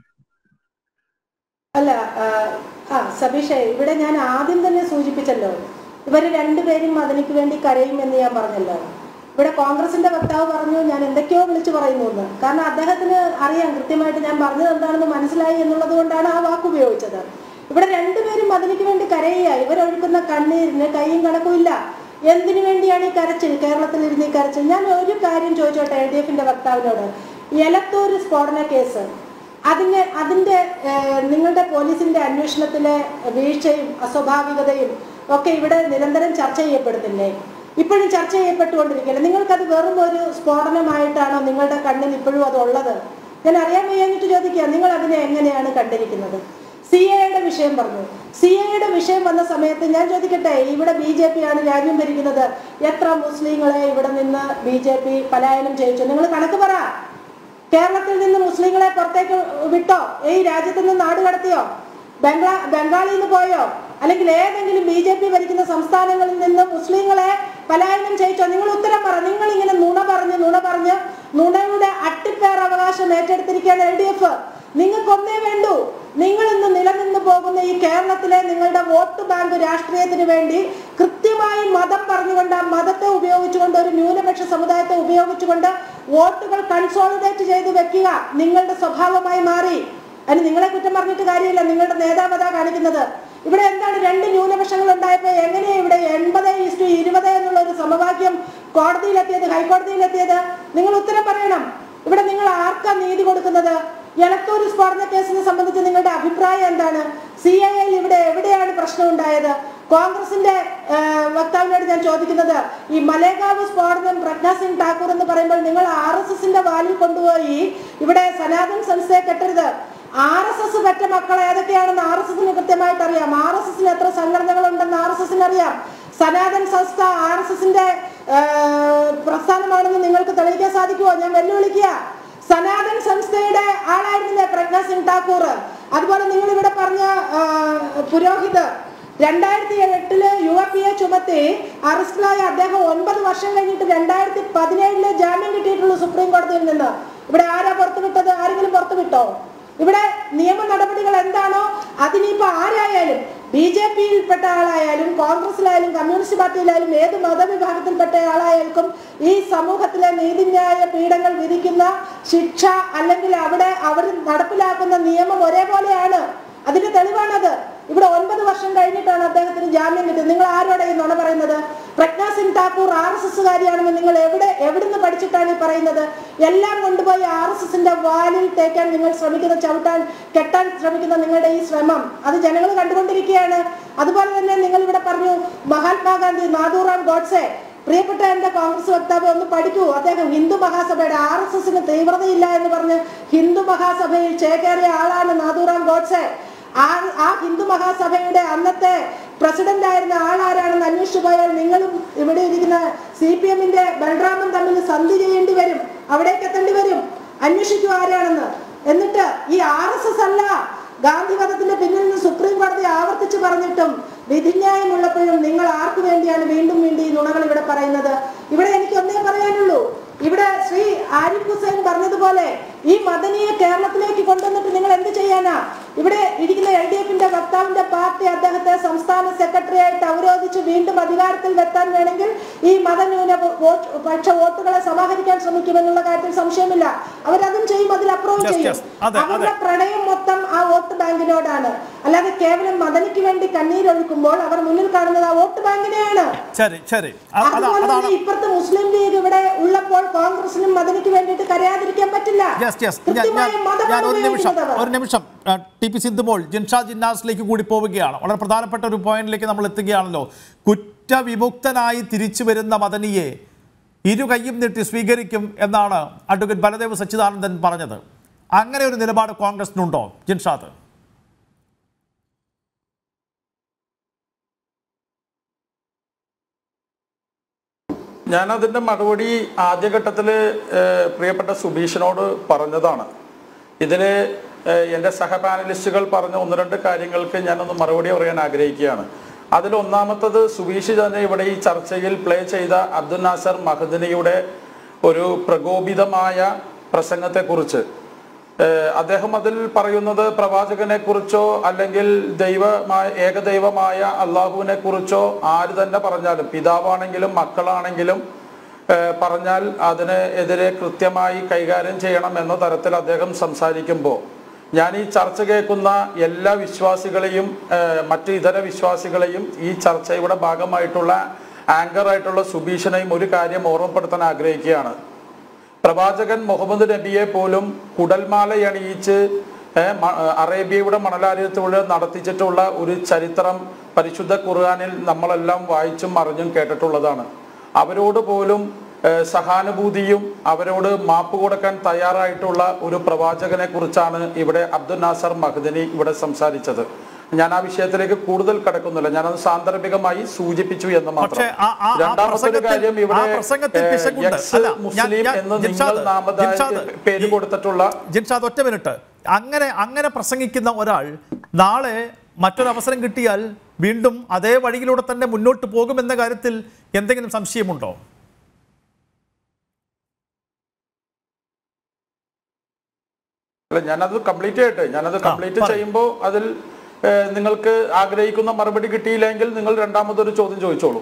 അല്ല ആ, ആ സബീഷേ ഇവിടെ ഞാൻ ആദ്യം തന്നെ സൂചിപ്പിച്ചല്ലോ ഇവർ രണ്ടുപേരും മദനിക്ക് വേണ്ടി കരയുമെന്ന് ഞാൻ പറഞ്ഞല്ലോ ഇവിടെ കോൺഗ്രസിന്റെ വക്താവ് പറഞ്ഞു ഞാൻ എന്തൊക്കെയോ വിളിച്ചു പറയുന്നു എന്ന് കാരണം അദ്ദേഹത്തിന് അറിയാം കൃത്യമായിട്ട് ഞാൻ പറഞ്ഞത് എന്താണെന്ന് മനസ്സിലായി എന്നുള്ളത് കൊണ്ടാണ് ആ വാക്ക് ഉപയോഗിച്ചത് ഇവിടെ രണ്ടുപേരും മദനിക്ക് വേണ്ടി കരയുക ഇവരൊഴുക്കുന്ന കണ്ണീരിന് കൈയും കണക്കുമില്ല എന്തിനു വേണ്ടിയാണ് ഈ കരച്ചിൽ കേരളത്തിൽ ഇരുന്ന് ഈ കരച്ചിൽ ഞാൻ ഒരു കാര്യം ചോദിച്ചോട്ടെ എൽ ഡി എഫിന്റെ വക്താവിനോട് എലത്തൂർ സ്ഫോടന കേസ് അതിന് അതിന്റെ ഏഹ്, നിങ്ങളുടെ പോലീസിന്റെ അന്വേഷണത്തിലെ വീഴ്ചയും അസ്വാഭാവികതയും ഒക്കെ ഇവിടെ നിരന്തരം ചർച്ച ചെയ്യപ്പെടുന്നില്ലേ ഇപ്പോഴും ചർച്ച ചെയ്യപ്പെട്ടുകൊണ്ടിരിക്കുകയല്ലേ നിങ്ങൾക്കത് വെറും ഒരു സ്ഫോടനമായിട്ടാണോ നിങ്ങളുടെ കണ്ണിൽ ഇപ്പോഴും അത് ഉള്ളത് ഞാൻ അറിയാൻ വയ്യാഞ്ഞിട്ട് ചോദിക്കുക നിങ്ങൾ അതിനെ എങ്ങനെയാണ് കണ്ടിരിക്കുന്നത് സി എയുടെ വിഷയം പറഞ്ഞു സി എയുടെ വിഷയം വന്ന സമയത്ത് ഞാൻ ചോദിക്കട്ടെ ഇവിടെ ബി ജെ പി ആണ് രാജ്യം ഭരിക്കുന്നത് എത്ര മുസ്ലിങ്ങളെ ഇവിടെ നിന്ന് ബി ജെ പി പലായനം ചെയ്യിച്ചു നിങ്ങൾ കണക്ക് പറ കേരളത്തിൽ നിന്ന് മുസ്ലിങ്ങളെ പുറത്തേക്ക് വിട്ടോ ഈ രാജ്യത്ത് നിന്ന് നാട് കടത്തിയോ ബംഗ്ലാ ബംഗാളിൽ നിന്ന് പോയോ അല്ലെങ്കിൽ ഏതെങ്കിലും ബി ജെ പി ഭരിക്കുന്ന സംസ്ഥാനങ്ങളിൽ നിന്ന് മുസ്ലിങ്ങളെ പലായനം ചെയ്യിച്ചോ നിങ്ങൾ ഉത്തരം പറ നിങ്ങൾ ഇങ്ങനെ നുണ പറഞ്ഞ് നുണ പറഞ്ഞ് നുണയുടെ അട്ടിപ്പേർ അവകാശം ഏറ്റെടുത്തിരിക്കുകയാണ് എൽ ഡി എഫ് നിങ്ങൾക്കൊന്നേ വേണ്ടൂ നിങ്ങൾ ഇന്ന് നിലനിന്ന് പോകുന്ന ഈ കേരളത്തിലെ നിങ്ങളുടെ വോട്ട് ബാങ്ക് രാഷ്ട്രീയത്തിന് വേണ്ടി കൃത്യമായി മതം പറഞ്ഞുകൊണ്ട് ആ മതത്തെ ഉപയോഗിച്ചുകൊണ്ട് ഒരു ന്യൂനപക്ഷ സമുദായത്തെ ഉപയോഗിച്ചുകൊണ്ട് വോട്ടുകൾ കൺസോളിഡേറ്റ് ചെയ്ത് വെക്കുക നിങ്ങളുടെ സ്വഭാവമായി മാറി അതിന് നിങ്ങളെ കുറ്റം പറഞ്ഞിട്ട് കാര്യമില്ല നിങ്ങളുടെ നേതാവതാ കാണിക്കുന്നത് ഇവിടെ എന്താണ് രണ്ട് ന്യൂനപക്ഷങ്ങൾ ഉണ്ടായപ്പോൾ എങ്ങനെയാ ഇവിടെ എൺപത് ഇസ്റ്റു ഇരുപത് എന്നുള്ള ഒരു സമവാക്യം കോടതിയിലെത്തിയത് ഹൈക്കോടതിയിലെത്തിയത് നിങ്ങൾ ഉത്തരം പറയണം ഇവിടെ നിങ്ങൾ ആർക്കാ നീതി കൊടുക്കുന്നത് എലത്തൂർ സ്ഫോടന കേസിനെ സംബന്ധിച്ച് നിങ്ങളുടെ അഭിപ്രായം എന്താണ് സി ഐ എൽ ഇവിടെ എവിടെയാണ് പ്രശ്നം ഉണ്ടായത് കോൺഗ്രസിന്റെ ആ, വക്താവിനോട് ഞാൻ ചോദിക്കുന്നത് ഈ മലേഗാവ് സ്ഫോടനം പ്രജ്ഞാ സിംഗ് ഠാക്കൂർ എന്ന് പറയുമ്പോൾ നിങ്ങൾ ആർ എസ് എസിന്റെ വാലിൽ കൊണ്ടുപോയി ഇവിടെ സനാതൻ സംസ്ഥയെ കെട്ടരുത് ആർ എസ് എസ് പെറ്റ മക്കൾ ഏതൊക്കെയാണെന്ന് ആർ എസ് എസിന് കൃത്യമായിട്ട് അറിയാം ആർ എസ് എസിന് എത്ര സംഘടനകൾ ഉണ്ടെന്ന് ആർ എസ് എസിന് അറിയാം സനാതൻ സംസ്ഥ ആർ എസ് എസിന്റെ പ്രസ്ഥാനമാണെന്ന് നിങ്ങൾക്ക് തെളിയിക്കാൻ സാധിക്കുമോ ഞാൻ വെല്ലുവിളിക്കുക സനാതൻ സംസ്ഥയുടെ ആളായിരുന്നില്ലേ പ്രജ്ഞാ സിംഗ് ഠാക്കൂർ അതുപോലെ നിങ്ങൾ ഇവിടെ പറഞ്ഞ ആ, പുരോഹിത് രണ്ടായിരത്തി എട്ടില് യു എ പി എ ചുമത്തി അറസ്റ്റിലായ അദ്ദേഹം ഒൻപത് വർഷം കഴിഞ്ഞിട്ട് രണ്ടായിരത്തി പതിനേഴില് ജാമ്യം കിട്ടിയിട്ടുള്ളൂ സുപ്രീം കോടതിയിൽ നിന്ന് ഇവിടെ ആരാ പുറത്തുവിട്ടത് ആരെങ്കിലും പുറത്തുവിട്ടോ ഇവിടെ നിയമ നടപടികൾ എന്താണോ അതിനിപ്പോ ആരായാലും ബി ജെ പിയിൽപ്പെട്ട ആളായാലും കോൺഗ്രസിലായാലും കമ്മ്യൂണിസ്റ്റ് പാർട്ടിയിലായാലും ഏത് മതവിഭാഗത്തിൽപ്പെട്ട ആളായാലും ഈ സമൂഹത്തിലെ നീതിന്യായ പീഠങ്ങൾ വിധിക്കുന്ന ശിക്ഷ അല്ലെങ്കിൽ അവിടെ അവർ നടപ്പിലാക്കുന്ന നിയമം ഒരേപോലെയാണ് അതിന്റെ തെളിവാണത് ഇവിടെ ഒൻപത് വർഷം കഴിഞ്ഞിട്ടാണ് അദ്ദേഹത്തിന് ജാമ്യം കിട്ടിയത് നിങ്ങൾ ആരോടെ ഈ നുണ പറയുന്നത് പ്രജ്ഞാ സിംഗ് ഠാക്കൂർ ആർ എസ് എസ്സുകാരിയാണെന്ന് നിങ്ങൾ എവിടെ എവിടുന്ന് പഠിച്ചിട്ടാണ് ഈ പറയുന്നത് എല്ലാം കൊണ്ടുപോയി ആർ എസ് എസിന്റെ വാലിൽ തേക്കാൻ നിങ്ങൾ ശ്രമിക്കുന്ന ചവിട്ടാൻ കെട്ടാൻ ശ്രമിക്കുന്ന നിങ്ങളുടെ ഈ ശ്രമം അത് ജനങ്ങൾ കണ്ടുകൊണ്ടിരിക്കുകയാണ് അതുപോലെ തന്നെ നിങ്ങൾ ഇവിടെ പറഞ്ഞു മഹാത്മാഗാന്ധി നാദൂറാം ഗോഡ്സെ പ്രിയപ്പെട്ട എന്റെ കോൺഗ്രസ് വക്താവ് ഒന്ന് പഠിക്കൂ അദ്ദേഹം ഹിന്ദു മഹാസഭയുടെ ആർ എസ് എസിന് തീവ്രതയില്ല എന്ന് പറഞ്ഞ് ഹിന്ദു മഹാസഭയിൽ ചേക്കേറിയ ആളാണ് നാദൂറാം ഗോഡ്സെ ആ ആ ഹിന്ദു മഹാസഭയുടെ അന്നത്തെ പ്രസിഡന്റ് ആയിരുന്ന ആളാരാണെന്ന് അന്വേഷിച്ചു പോയാൽ നിങ്ങളും ഇവിടെ ഇരിക്കുന്ന സി പി എമ്മിന്റെ ബൽറാമും തമ്മിൽ സന്ധി ചെയ്യേണ്ടി വരും അവിടേക്ക് എത്തേണ്ടി വരും അന്വേഷിക്കൂ ആരാണെന്ന് എന്നിട്ട് ഈ ആർ എസ് എസ് അല്ല ഗാന്ധിവധത്തിന്റെ പിന്നിൽ നിന്ന് സുപ്രീം കോടതി ആവർത്തിച്ച് പറഞ്ഞിട്ടും വിധിന്യായമുള്ളപ്പോഴും നിങ്ങൾ ആർക്ക് വേണ്ടിയാണ് വീണ്ടും വീണ്ടും ഈ നുണകൾ ഇവിടെ പറയുന്നത് ഇവിടെ എനിക്ക് ഒന്നേ പറയാനുള്ളൂ ഇവിടെ ശ്രീ ആരിഫ് ഹുസൈൻ പറഞ്ഞതുപോലെ ഈ മദനിയെ കേരളത്തിലേക്ക് കൊണ്ടുവന്നിട്ട് നിങ്ങൾ എന്ത് ചെയ്യാനാ ഇവിടെ ഇരിക്കുന്ന എൽ ഡി എഫിന്റെ വക്താവിന്റെ പാർട്ടി അദ്ദേഹത്തെ സംസ്ഥാന സെക്രട്ടറി ആയിട്ട് അവരോധിച്ച് വീണ്ടും അധികാരത്തിൽ വെത്താൻ വേണമെങ്കിൽ ഈ മതന്യൂന വോട്ട് പക്ഷ വോട്ടുകളെ സമാഹരിക്കാൻ ശ്രമിക്കുമെന്നുള്ള കാര്യത്തിൽ സംശയമില്ല അവരതും ചെയ്യും അതിലപ്പുറവും Yes, ചെയ്യും yes. അതെ, അവരുടെ അതെ. പ്രണയം മൊത്തം ആ വോട്ട് ബാങ്കിനോടാണ് അല്ലാതെ കേവലം മദനിക്ക് വേണ്ടി കണ്ണീരൊഴുക്കുമ്പോൾ അവർ മുന്നിൽ കാണുന്നത് ആ വോട്ട് ബാങ്കിനെയാണ് ശരി ശരി അ- അതാ- അതുപോലെ അതാണ് തന്നെ ഇപ്പുറത്തെ മുസ്ലിം ലീഗ് ഇവിടെ ഉള്ളപ്പോൾ കോൺഗ്രസിനും മദനിക്ക് വേണ്ടിയിട്ട് കരയാതിരിക്കാൻ പറ്റില്ല യെസ് യെസ് ഞാൻ കൃത്യമായ ഞാൻ- മതമാണ് ഞാൻ ഒരു നിമിഷം ഉപയോഗിക്കുന്നത് അവർ. ഒരു നിമിഷം ആ, ടി പി സിന്ധുമോൾ ജിൻഷാ ജിന്നാസിലേക്ക് കൂടി പോവുകയാണ് വളരെ പ്രധാനപ്പെട്ട ഒരു പോയിന്റിലേക്ക് നമ്മൾ എത്തുകയാണല്ലോ കുറ്റവിമുക്തനായി തിരിച്ചു വരുന്ന മദനിയെ ഇരു കൈയും നീട്ടി സ്വീകരിക്കും എന്നാണ് അഡ്വക്കേറ്റ് ബലദേവ് സച്ചിദാനന്ദൻ പറഞ്ഞത് അങ്ങനെ ഒരു നിലപാട് കോൺഗ്രസിനുണ്ടോ ജിൻഷാദ് ഞാൻ അതിന്റെ മറുപടി ആദ്യഘട്ടത്തിൽ പ്രിയപ്പെട്ട സുബീഷിനോട് പറഞ്ഞതാണ് ഇതിൽ എൻ്റെ സഹപാനലിസ്റ്റുകൾ പറഞ്ഞ ഒന്ന് രണ്ട് കാര്യങ്ങൾക്ക് ഞാനൊന്ന് മറുപടി പറയാൻ ആഗ്രഹിക്കുകയാണ് അതിൽ ഒന്നാമത്തത് സുബീഷ് തന്നെ ഇവിടെ ഈ ചർച്ചയിൽ പ്ലേ ചെയ്ത അബ്ദുൽ നാസർ മഹദിനിയുടെ ഒരു പ്രകോപിതമായ പ്രസംഗത്തെക്കുറിച്ച് ഏഹ് അദ്ദേഹം അതിൽ പറയുന്നത് പ്രവാചകനെ കുറിച്ചോ അല്ലെങ്കിൽ ദൈവമായ ഏകദൈവമായ അള്ളാഹുവിനെ കുറിച്ചോ ആര് തന്നെ പറഞ്ഞാലും പിതാവാണെങ്കിലും മക്കളാണെങ്കിലും ഏഹ് പറഞ്ഞാൽ അതിന് എതിരെ കൃത്യമായി കൈകാര്യം ചെയ്യണം എന്ന തരത്തിൽ അദ്ദേഹം സംസാരിക്കുമ്പോൾ ഞാൻ ഈ ചർച്ച കേൾക്കുന്ന എല്ലാ വിശ്വാസികളെയും ഏഹ്, മറ്റ് ഇതര വിശ്വാസികളെയും ഈ ചർച്ചയുടെ ഭാഗമായിട്ടുള്ള ആങ്കർ ആയിട്ടുള്ള സുബീഷനെയും ഒരു കാര്യം ഓർമ്മപ്പെടുത്താൻ ആഗ്രഹിക്കുകയാണ് പ്രവാചകൻ മുഹമ്മദ് നബിയെ പോലും കുടൽമാലയണിയിച്ച് ഏഹ്, മ- അറേബ്യയുടെ മണലാരൂപത്തിലൂടെ നടത്തിച്ചിട്ടുള്ള ഒരു ചരിത്രം പരിശുദ്ധ ഖുർആനിൽ നമ്മളെല്ലാം വായിച്ചും അറിഞ്ഞും കേട്ടിട്ടുള്ളതാണ് അവരോട് പോലും ഏഹ്, സഹാനുഭൂതിയും അവരോട് മാപ്പ് കൊടുക്കാൻ തയ്യാറായിട്ടുള്ള ഒരു പ്രവാചകനെ കുറിച്ചാണ് ഇവിടെ അബ്ദുൽ നാസർ മഹദനി ഇവിടെ സംസാരിച്ചത് ഞാൻ ആ വിഷയത്തിലേക്ക് കൂടുതൽ കടക്കുന്നില്ല ഞാനത് സാന്ദർഭികമായി സൂചിപ്പിച്ചു എന്ന് പക്ഷേ മാത്രം ആ- ആ- ആ രണ്ടാമത്തെ ഒരു പ്രസംഗത്തിൽ- കാര്യം ആ ഇവിടെ പ്രസംഗത്തിൽ ഏഹ്, പിശകുണ്ട്. എക്സ് അല്ല, ഞാൻ- മുസ്ലിം ഞാൻ- എന്ന് നിങ്ങൾ ജിൻഷാദ്, നാമധാര ജിൻഷാദ്, പേര് ഈ- കൊടുത്തിട്ടുള്ള ജിൻഷാദ് ഒറ്റ മിനിറ്റ് അങ്ങനെ അങ്ങനെ പ്രസംഗിക്കുന്ന ഒരാൾ നാളെ മറ്റൊരു അവസരം കിട്ടിയാൽ വീണ്ടും അതേ വഴിയിലൂടെ തന്നെ മുന്നോട്ട് പോകുമെന്ന കാര്യത്തിൽ എന്തെങ്കിലും സംശയമുണ്ടോ അല്ല ഞാനത് കംപ്ലീറ്റ് ചെയ്യട്ടെ ഞാനത് കംപ്ലീറ്റ് പറയൂ. ചെയ്യുമ്പോൾ അതിൽ ഏഹ്, നിങ്ങൾക്ക് ആഗ്രഹിക്കുന്ന മറുപടി കിട്ടിയില്ലെങ്കിൽ നിങ്ങൾ രണ്ടാമതൊരു ചോദ്യം ചോദിച്ചോളൂ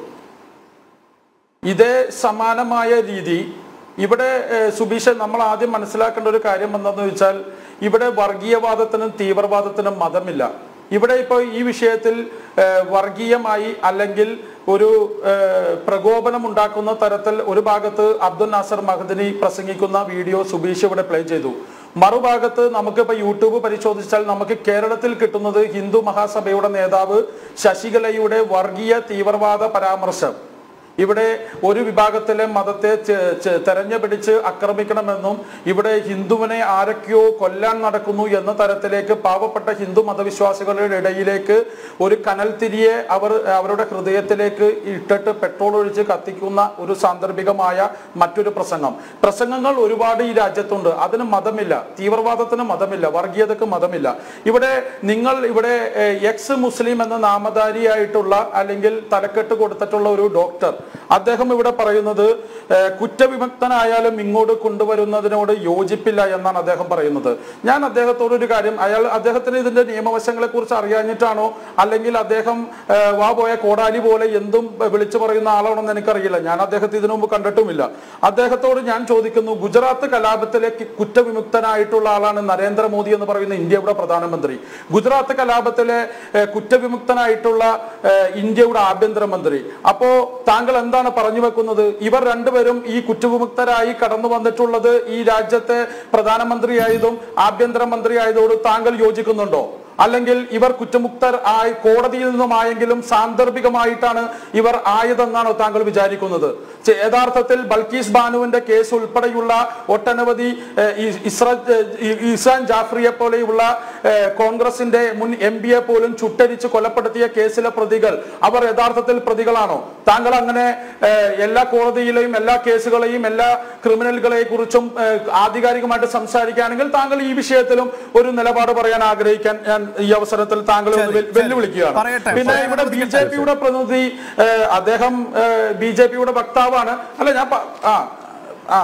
ഇതേ സമാനമായ രീതി ഇവിടെ ഏഹ്, സുബീഷ് നമ്മൾ ആദ്യം മനസ്സിലാക്കേണ്ട ഒരു കാര്യം എന്തെന്ന് വെച്ചാൽ ഇവിടെ വർഗീയവാദത്തിനും തീവ്രവാദത്തിനും മതമില്ല ഇവിടെ ഇപ്പോൾ ഈ വിഷയത്തിൽ ഏഹ്, വർഗീയമായി അല്ലെങ്കിൽ ഒരു ഏഹ്, പ്രകോപനം ഉണ്ടാക്കുന്ന തരത്തിൽ ഒരു ഭാഗത്ത് അബ്ദുൽ നാസർ മഹദനി പ്രസംഗിക്കുന്ന വീഡിയോ സുബീഷ് ഇവിടെ പ്ലേ ചെയ്തു മറുഭാഗത്ത് നമുക്ക് ഇപ്പൊ യൂട്യൂബ് പരിശോധിച്ചാൽ നമുക്ക് കേരളത്തിൽ കിട്ടുന്നത് ഹിന്ദു മഹാസഭയുടെ നേതാവ് ശശികലയുടെ വർഗീയ തീവ്രവാദ പരാമർശം ഇവിടെ ഒരു വിഭാഗത്തിലെ മതത്തെ ചെ- ചെ- തെരഞ്ഞുപിടിച്ച് ആക്രമിക്കണമെന്നും ഇവിടെ ഹിന്ദുവിനെ ആരൊക്കെയോ കൊല്ലാൻ നടക്കുന്നു എന്ന തരത്തിലേക്ക് പാവപ്പെട്ട ഹിന്ദു മതവിശ്വാസികളുടെ ഇടയിലേക്ക് ഒരു കനൽത്തിരിയെ അവർ അവരുടെ ഹൃദയത്തിലേക്ക് ഇട്ടിട്ട് പെട്രോൾ ഒഴിച്ച് കത്തിക്കുന്ന ഒരു സാന്ദർഭികമായ മറ്റൊരു പ്രസംഗം പ്രസംഗങ്ങൾ ഒരുപാട് ഈ രാജ്യത്തുണ്ട് അതിന് മതമില്ല തീവ്രവാദത്തിന് മതമില്ല വർഗീയതക്ക് മതമില്ല ഇവിടെ നിങ്ങൾ ഇവിടെ ഏഹ്, എക്സ് മുസ്ലിം എന്ന നാമധാരിയായിട്ടുള്ള അല്ലെങ്കിൽ തലക്കെട്ട് കൊടുത്തിട്ടുള്ള ഒരു ഡോക്ടർ അദ്ദേഹം ഇവിടെ പറയുന്നത് ഏഹ്, കുറ്റവിമുക്തനായാലും ഇങ്ങോട്ട് കൊണ്ടുവരുന്നതിനോട് യോജിപ്പില്ല എന്നാണ് അദ്ദേഹം പറയുന്നത് ഞാൻ അദ്ദേഹത്തോട് ഒരു കാര്യം അയാൾ അദ്ദേഹത്തിന് ഇതിന്റെ നിയമവശങ്ങളെ കുറിച്ച് അറിയാഞ്ഞിട്ടാണോ അല്ലെങ്കിൽ അദ്ദേഹം ഏഹ്, വാ പോയ കോടാലി പോലെ എന്തും വിളിച്ചു പറയുന്ന ആളാണെന്ന് എനിക്കറിയില്ല ഞാൻ അദ്ദേഹത്തെ ഇതിനു മുമ്പ് കണ്ടിട്ടുമില്ല അദ്ദേഹത്തോട് ഞാൻ ചോദിക്കുന്നു ഗുജറാത്ത് കലാപത്തിലെ കി- കുറ്റവിമുക്തനായിട്ടുള്ള ആളാണ് നരേന്ദ്രമോദി എന്ന് പറയുന്ന ഇന്ത്യയുടെ പ്രധാനമന്ത്രി ഗുജറാത്ത് കലാപത്തിലെ ഏഹ്, കുറ്റവിമുക്തനായിട്ടുള്ള ഏഹ്, ഇന്ത്യയുടെ ആഭ്യന്തരമന്ത്രി അപ്പോ താങ്കൾ എന്താണ് പറഞ്ഞു വെക്കുന്നത് ഇവർ രണ്ടുപേരും ഈ കുറ്റവിമുക്തരായി കടന്നു വന്നിട്ടുള്ളത് ഈ രാജ്യത്തെ പ്രധാനമന്ത്രിയായതും ആഭ്യന്തരമന്ത്രിയായതോട് താങ്കൾ യോജിക്കുന്നുണ്ടോ അല്ലെങ്കിൽ ഇവർ കുറ്റമുക്തർ ആയി കോടതിയിൽ നിന്നുമായെങ്കിലും സാന്ദർഭികമായിട്ടാണ് ഇവർ ആയതെന്നാണോ താങ്കൾ വിചാരിക്കുന്നത് ചെ- യഥാർത്ഥത്തിൽ ബൽക്കീസ് ബാനുവിന്റെ കേസ് ഉൾപ്പെടെയുള്ള ഒട്ടനവധി ഏഹ്, ഈ ഇസ്ര ഏഹ്, ഈ ഇസാൻ ജാഫ്രിയെ പോലെയുള്ള ഏഹ്, കോൺഗ്രസിന്റെ മുൻ എം പിയെ പോലും ചുട്ടരിച്ച് കൊലപ്പെടുത്തിയ കേസിലെ പ്രതികൾ അവർ യഥാർത്ഥത്തിൽ പ്രതികളാണോ താങ്കൾ അങ്ങനെ ഏഹ്, എല്ലാ കോടതിയിലെയും എല്ലാ കേസുകളെയും എല്ലാ ക്രിമിനലുകളെ കുറിച്ചും ആധികാരികമായിട്ട് സംസാരിക്കുകയാണെങ്കിൽ താങ്കൾ ഈ വിഷയത്തിലും ഒരു നിലപാട് പറയാൻ ആഗ്രഹിക്കാൻ ഞാൻ ഈ അവസരത്തിൽ താങ്കളെ ഒന്ന് ശരി, വെൽ- ശരി. വെല്ലുവിളിക്കുകയാണ് പറയട്ടെ. പിന്നെ പറയാൻ ഇവിടെ ബി ജെ അനുവദിക്കട്ടെ. പിയുടെ പ്രതിനിധി ഏഹ്, അദ്ദേഹം ബി ജെ പിയുടെ വക്താവാണ് അല്ല ഞാൻ പ- ആ ആ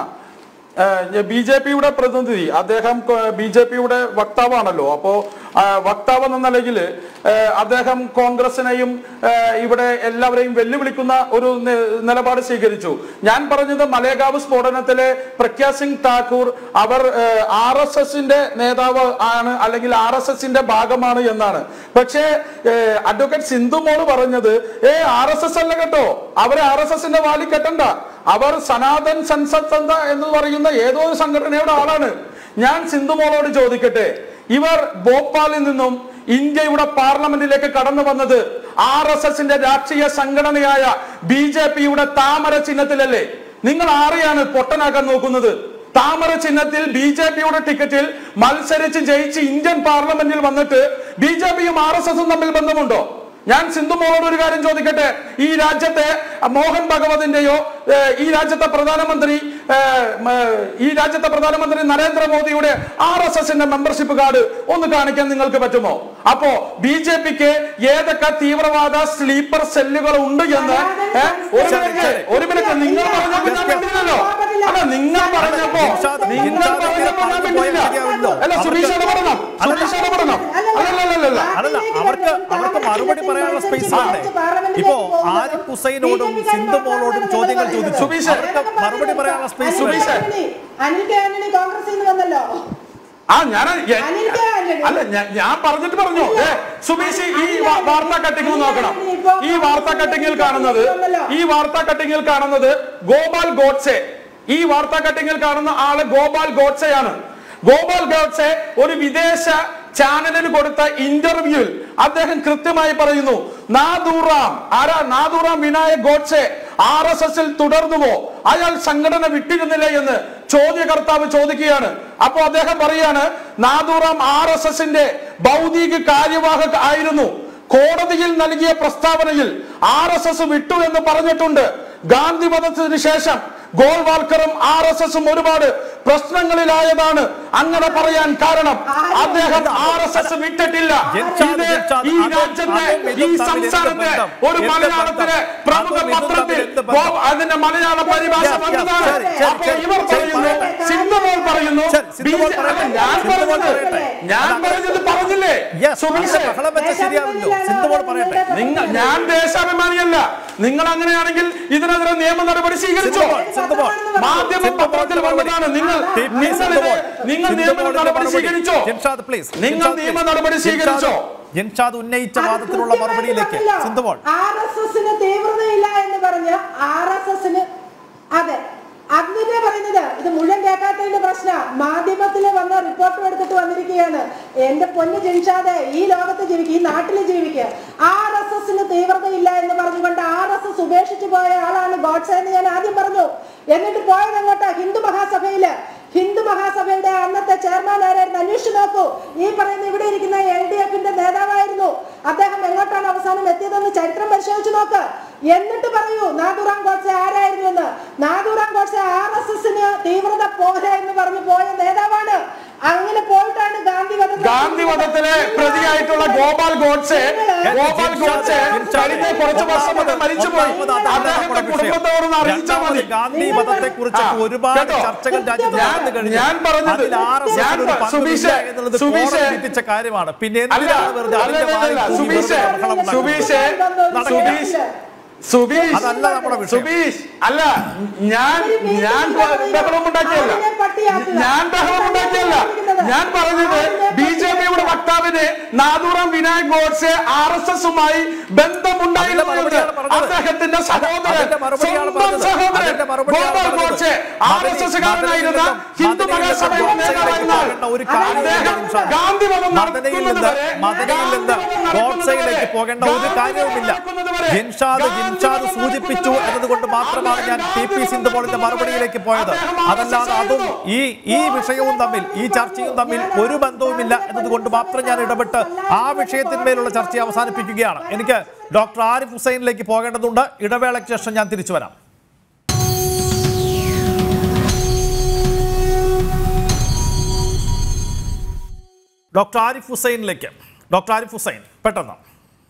ബി ജെ പിയുടെ പ്രതിനിധി അദ്ദേഹം ബി ജെ പിയുടെ വക്താവാണല്ലോ അപ്പോ ആ, വക്താവ് എന്ന നിലയിൽ അദ്ദേഹം കോൺഗ്രസിനെയും ആ, ഇവിടെ എല്ലാവരെയും വെല്ലുവിളിക്കുന്ന ഒരു നി- നിലപാട് സ്വീകരിച്ചു ഞാൻ പറഞ്ഞത് മലേഗാവ് സ്ഫോടനത്തിലെ പ്രഗ്യാ സിംഗ് ഠാക്കൂർ അവർ ആർ എസ് എസിന്റെ നേതാവ് ആണ് അല്ലെങ്കിൽ ആർ എസ് എസിന്റെ ഭാഗമാണ് എന്നാണ് പക്ഷേ ഏഹ്, അഡ്വക്കേറ്റ് സിന്ധു മോള് പറഞ്ഞത് ഏ ആർ എസ് എസ് അല്ല കേട്ടോ അവരെ ആർ എസ് എസിന്റെ വാലി കെട്ടണ്ട അവർ സനാതൻ സൻസത്തന്ത എന്ന് പറയുന്ന ഏതോ ഒരു സംഘടനയുടെ ആളാണ് ഞാൻ സിന്ധു മോളോട് ചോദിക്കട്ടെ ഇവർ ഭോപ്പാലിൽ നിന്നും ഇന്ത്യയുടെ പാർലമെന്റിലേക്ക് കടന്നു വന്നത് ആർ എസ് എസിന്റെ രാഷ്ട്രീയ സംഘടനയായ ബി ജെ പിയുടെ താമര ചിഹ്നത്തിലല്ലേ നിങ്ങൾ ആരെയാണ് പൊട്ടനാക്കാൻ നോക്കുന്നത് താമര ചിഹ്നത്തിൽ ബി ജെ പിയുടെ ടിക്കറ്റിൽ മത്സരിച്ച് ജയിച്ച് ഇന്ത്യൻ പാർലമെന്റിൽ വന്നിട്ട് ബി ജെ പിയും ആർ എസ് എസും തമ്മിൽ ബന്ധമുണ്ടോ ഞാൻ സിന്ധുമോളോട് ഒരു കാര്യം ചോദിക്കട്ടെ ഈ രാജ്യത്തെ മോഹൻ ഭഗവതിന്റെയോ ഏഹ്, ഈ രാജ്യത്തെ പ്രധാനമന്ത്രി ഏഹ്, മ, ഈ രാജ്യത്തെ പ്രധാനമന്ത്രി നരേന്ദ്രമോദിയുടെ ആർ എസ് എസിന്റെ മെമ്പർഷിപ്പ് കാർഡ് ഒന്ന് കാണിക്കാൻ നിങ്ങൾക്ക് പറ്റുമോ അപ്പോ ബി ജെ പിക്ക് ഏതൊക്കെ തീവ്രവാദ സ്ലീപ്പർ സെല്ലുകൾ ഉണ്ട് എന്ന് ഏഹ്, ഒരു മിനിറ്റ് ഒരു മിനിറ്റ് നിങ്ങൾ പറഞ്ഞപ്പോ ഞാൻ മിണ്ടില്ലല്ലോ അല്ല നിങ്ങൾ പറഞ്ഞപ്പോ നിങ്ങൾ പറഞ്ഞപ്പോ ഞാൻ മിണ്ടില്ല അല്ല സുരേഷ് ഇടപെടണം സുരേഷ് ഇടപെടണം അല്ലല്ലല്ലല്ല അതല്ല അവർക്ക് അവർക്ക് മറുപടി പറയാനുള്ള സ്പേസ് വേണ്ടേ ഇപ്പോ ആരിഫ് ഹുസൈനോടും സിന്ധു മോളോടും ചോദ്യങ്ങൾ ചോദിച്ചു സുബീഷ്. അവർക്ക് മറുപടി പറയാനുള്ള സ്പേസ് സുബീഷ്. വേണ്ടേ അനിൽ കെ ആന്റണി കോൺഗ്രസിൽ നിന്ന് വന്നല്ലോ ആ ഞാൻ അനിൽക്ക് ആന്റണി. അല്ല ഞാൻ- ഞാൻ പറഞ്ഞിട്ട് പറഞ്ഞു ഏ, സുബീഷ് ഈ വാ- വാർത്താ കട്ടിങ് നോക്കണം ഈ വാർത്താ കട്ടിങ്ങിൽ കാണുന്നത് ഈ വാർത്താ കട്ടിങ്ങിൽ കാണുന്നത് ഗോപാൽ ഗോഡ്സെ ഈ വാർത്താ കട്ടിങ്ങിൽ കാണുന്ന ആള് ഗോപാൽ ഗോഡ്സെയാണ് ഗോപാൽ ഗോഡ്സെ ഒരു വിദേശ ചാനലിന് കൊടുത്ത ഇന്റർവ്യൂവിൽ അദ്ദേഹം കൃത്യമായി പറയുന്നു നാദൂറാം ആരാ നാദൂറാം വിനായക് ഗോഡ്സെ ആർ എസ് എസിൽ തുടർന്നുവോ അയാൾ സംഘടന വിട്ടിരുന്നില്ല എന്ന് ചോദ്യകർത്താവ് ചോദിക്കുകയാണ് അപ്പോ അദ്ദേഹം പറയാണ് നാദൂറാം ആർ എസ് എസിന്റെ ഭൗതിക കാര്യവാഹക ആയിരുന്നു കോടതിയിൽ നൽകിയ പ്രസ്താവനയിൽ ആർ എസ് എസ് വിട്ടു എന്ന് പറഞ്ഞിട്ടുണ്ട് ഗാന്ധി വധത്തിന് ശേഷം ഗോൾവാൾക്കറും ആർ എസ് എസും ഒരുപാട് പ്രശ്നങ്ങളിലായതാണ് അങ്ങനെ പറയാൻ കാരണം അദ്ദേഹം ആർ എസ് എസ് വിട്ടിട്ടില്ല ജൻഷാദ്, ഇത് ജൻഷാദ്, ഈ അതും- രാജ്യത്തെ അതും ഇതും ഈ തമ്മിൽ എന്ത് സംസ്ഥാനത്തെ ബന്ധം? ഒരു എന്ത് മലയാളത്തിലെ ബന്ധം? പ്രമുഖ അതും ഇതും പത്രത്തിൽ തമ്മിൽ എന്ത് ബന്ധം? ഗോ- അതിന്റെ മലയാള പരിഭാഷ Yes, yes, വന്നതാണ് ശരി, ശരി, അപ്പൊ ശരി, ഇവർ ശരി, പറയുന്നു പറയട്ടെ. സിന്ധുമോൾ പറയുന്നു ശരി, സിന്ധുമോൾ ബി- പറയട്ടെ. ഞാൻ സിന്ധുമോൾ പറഞ്ഞത് പറയട്ടെ. ഞാൻ അല്ല, പറഞ്ഞത് പറഞ്ഞില്ലേ Yes, സുമീഷേ അങ്ങനെ ബഹളം വെച്ചാൽ ശരിയാവില്ലോ സിന്ധുമോൾ പറയട്ടെ നിങ്ങൾ ഞാൻ ദേശാഭിമാനിയല്ല നിങ്ങൾ അങ്ങനെയാണെങ്കിൽ ഇതിനെതിരെ നിയമ നടപടി സ്വീകരിച്ചോ സിന്ധുമോൾ, സിന്ധുമോൾ. മാധ്യമ പത്രത്തിൽ വന്നതാണ് നിങ്ങൾ ടി. പി. നിങ്ങൾ സിന്ധുമോൾ. നിങ്ങൾ നിയമ സിന്ധുമോളിന്റെ നടപടി മറുപടി. സ്വീകരിച്ചോ ജൻഷാദ് പ്ലീസ് നിങ്ങൾ ജൻഷാദ് നിയമ പ്ലീസ്. നടപടി ജൻഷാദ് സ്വീകരിച്ചോ ജൻഷാദ് ഉന്നയിച്ച വാദത്തിനുള്ള മറുപടിയിലേക്ക് സിന്ധുമോൾ ആർ എസ് എസിന് തീവ്രതയില്ല എന്ന് പറഞ്ഞ് ആർ എസ് എസിന് അതെ അതിനെ പറയുന്നത് ഇത് മുഴുവൻ കേൾക്കാത്തതിന്റെ പ്രശ്ന മാധ്യമത്തിൽ വന്ന റിപ്പോർട്ട് എടുത്തിട്ട് വന്നിരിക്കുകയാണ് എന്റെ പൊന്ന് ജനിച്ചാതെ ഈ ലോകത്ത് ജീവിക്കുക ഈ നാട്ടിൽ ജീവിക്കുക ആർ എസ് എസിന് തീവ്രതയില്ല എന്ന് പറഞ്ഞുകൊണ്ട് ആർ എസ് എസ് ഉപേക്ഷിച്ചു പോയ ആളാണ് ഗോഡ്സെ എന്ന് ഞാൻ ആദ്യം പറഞ്ഞു എന്നിട്ട് പോയത് എങ്ങോട്ടാ ഹിന്ദു മഹാസഭയില് ഹിന്ദു മഹാസഭയുടെ അന്നത്തെ ചെയർമാൻ ആരായിരുന്നു അന്വേഷിച്ചു നോക്കൂ ഈ പറയുന്ന ഇവിടെ ഇരിക്കുന്ന എൽ ഡി എഫിന്റെ നേതാവായിരുന്നു അദ്ദേഹം എങ്ങോട്ടാണ് അവസാനം എത്തിയതെന്ന് ചരിത്രം പരിശോധിച്ചു നോക്ക് എന്നിട്ട് പറയൂ നാദുറാം ഗോഡ്സെ ആരായിരുന്നു എന്ന് നാദുറാം ഗോഡ്സെ ആർ എസ് എസിന് തീവ്രത പോരാ എന്ന് പറഞ്ഞു പോയ നേതാവാണ് അങ്ങനെ പോയിട്ടാണ് ഗാന്ധി വധം ഗാന്ധി വധത്തിലെ പ്രതിയായിട്ടുള്ള ഗോപാൽ ഗോഡ്സെ ഗോപാൽ ഗോഡ്സെ കഴിഞ്ഞ കുറച്ച് വർഷം മുമ്പ് മരിച്ചുപോയി അദ്ദേഹത്തെ കുടുംബത്തോടൊന്ന് അറിയിച്ചാൽ മതി ഗാന്ധി വധത്തെ കുറിച്ച് ആ, ഒരുപാട് കേട്ടോ? ചർച്ചകൾ രാജ്യത്ത് ഞാൻ- നടന്നു കഴിഞ്ഞു ഞാൻ പറഞ്ഞത് അതിൽ ആർ എസ് ഞാൻ എസിന് ഒരു പ- പങ്കുമില്ല സുബീഷേ, എന്നുള്ളത് സുബീഷേ, കോടതി വിധിച്ച കാര്യമാണ് പിന്നെ അല്ല എന്തിനാണ് വെറുതെ അല്ല, അതിന്റെ അല്ല, വായിൽ അല്ല, തൂങ്ങി സുബീഷേ വെറുതെ ബഹളം ഉണ്ടാക്കുന്നത്? സുബീഷേ സുബീഷ് സുബീഷ് അതല്ല നമ്മുടെ വിഷയം സുബീഷ് അല്ല ഞാൻ ഞാൻ ബഹളം ഉണ്ടാക്കിയല്ല ഞാൻ ബഹളം ഉണ്ടാക്കിയല്ല ഞാൻ പറഞ്ഞത് ബി ജെ പിയുടെ വക്താവിന് നാദൂറാം വിനായക് ഗോഡ്സെ ആർ എസ് എസുമായി ബന്ധമുണ്ടായിരുന്നു അതിന്റെ മറുപടിയാണ് എന്ന് പറഞ്ഞത്. അദ്ദേഹത്തിന്റെ സഹോദരൻ അതിന്റെ മറുപടിയാണ് സ്വന്തം പറഞ്ഞത്. സഹോദരൻ അതിന്റെ മറുപടിയാണ് ഗോപാൽ പറഞ്ഞത്. ഗോഡ്സെ ആർ എസ് മദനി- എസുകാരനായിരുന്ന മദനിയിൽ ഹിന്ദു നിന്ന് മഹാസഭയുടെ ഗോഡ്സെയിലേക്ക് നേതാവായിരുന്ന പോകേണ്ട ഒരു കാര്യമില്ല അദ്ദേഹം നിമിഷം. ഗാന്ധി വധം മദനിയിൽ നിന്ന് നടക്കുന്നതുവരെ മദനിയിൽ നിന്ന് ഗാന്ധി വധം ഗോഡ്സയിലേക്ക് പോകേണ്ട ഒരു ഗാന്ധി കാര്യവുമില്ല വധം നടക്കുന്നതുവരെ ജിൻഷാദ് ഗാന്ധി ജിൻഷാദ് വധം സൂചിപ്പിച്ചു നടക്കുന്നതുവരെ എന്നതുകൊണ്ട് മാത്രമാണ് ഞാൻ ടി പി സിന്ധുപോളിന്റെ മറുപടിയിലേക്ക് പോയത് അദ്ദേഹം അതല്ലാതെ അതും ആർ.എസ്.എസ്. ഈ ഈ വിഷയവും തമ്മിൽ ഈ ചർച്ചയും തമ്മിൽ ഒരു ബന്ധവുമില്ല എന്നതുകൊണ്ട് മാത്രം ഞാൻ ഇടപെട്ട് ആ വിഷയത്തിന്മേലുള്ള ചർച്ച അവസാനിപ്പിക്കുകയാണ് എനിക്ക് ഡോക്ടർ ആരിഫ് ഹുസൈനിലേക്ക് പോകേണ്ടതുണ്ട് ഇടവേളയ്ക്ക് ശേഷം ഞാൻ തിരിച്ചു വരാം ഡോക്ടർ ആരിഫ് ഹുസൈനിലേക്ക് ഡോക്ടർ ആരിഫ് ഹുസൈൻ പെട്ടെന്ന്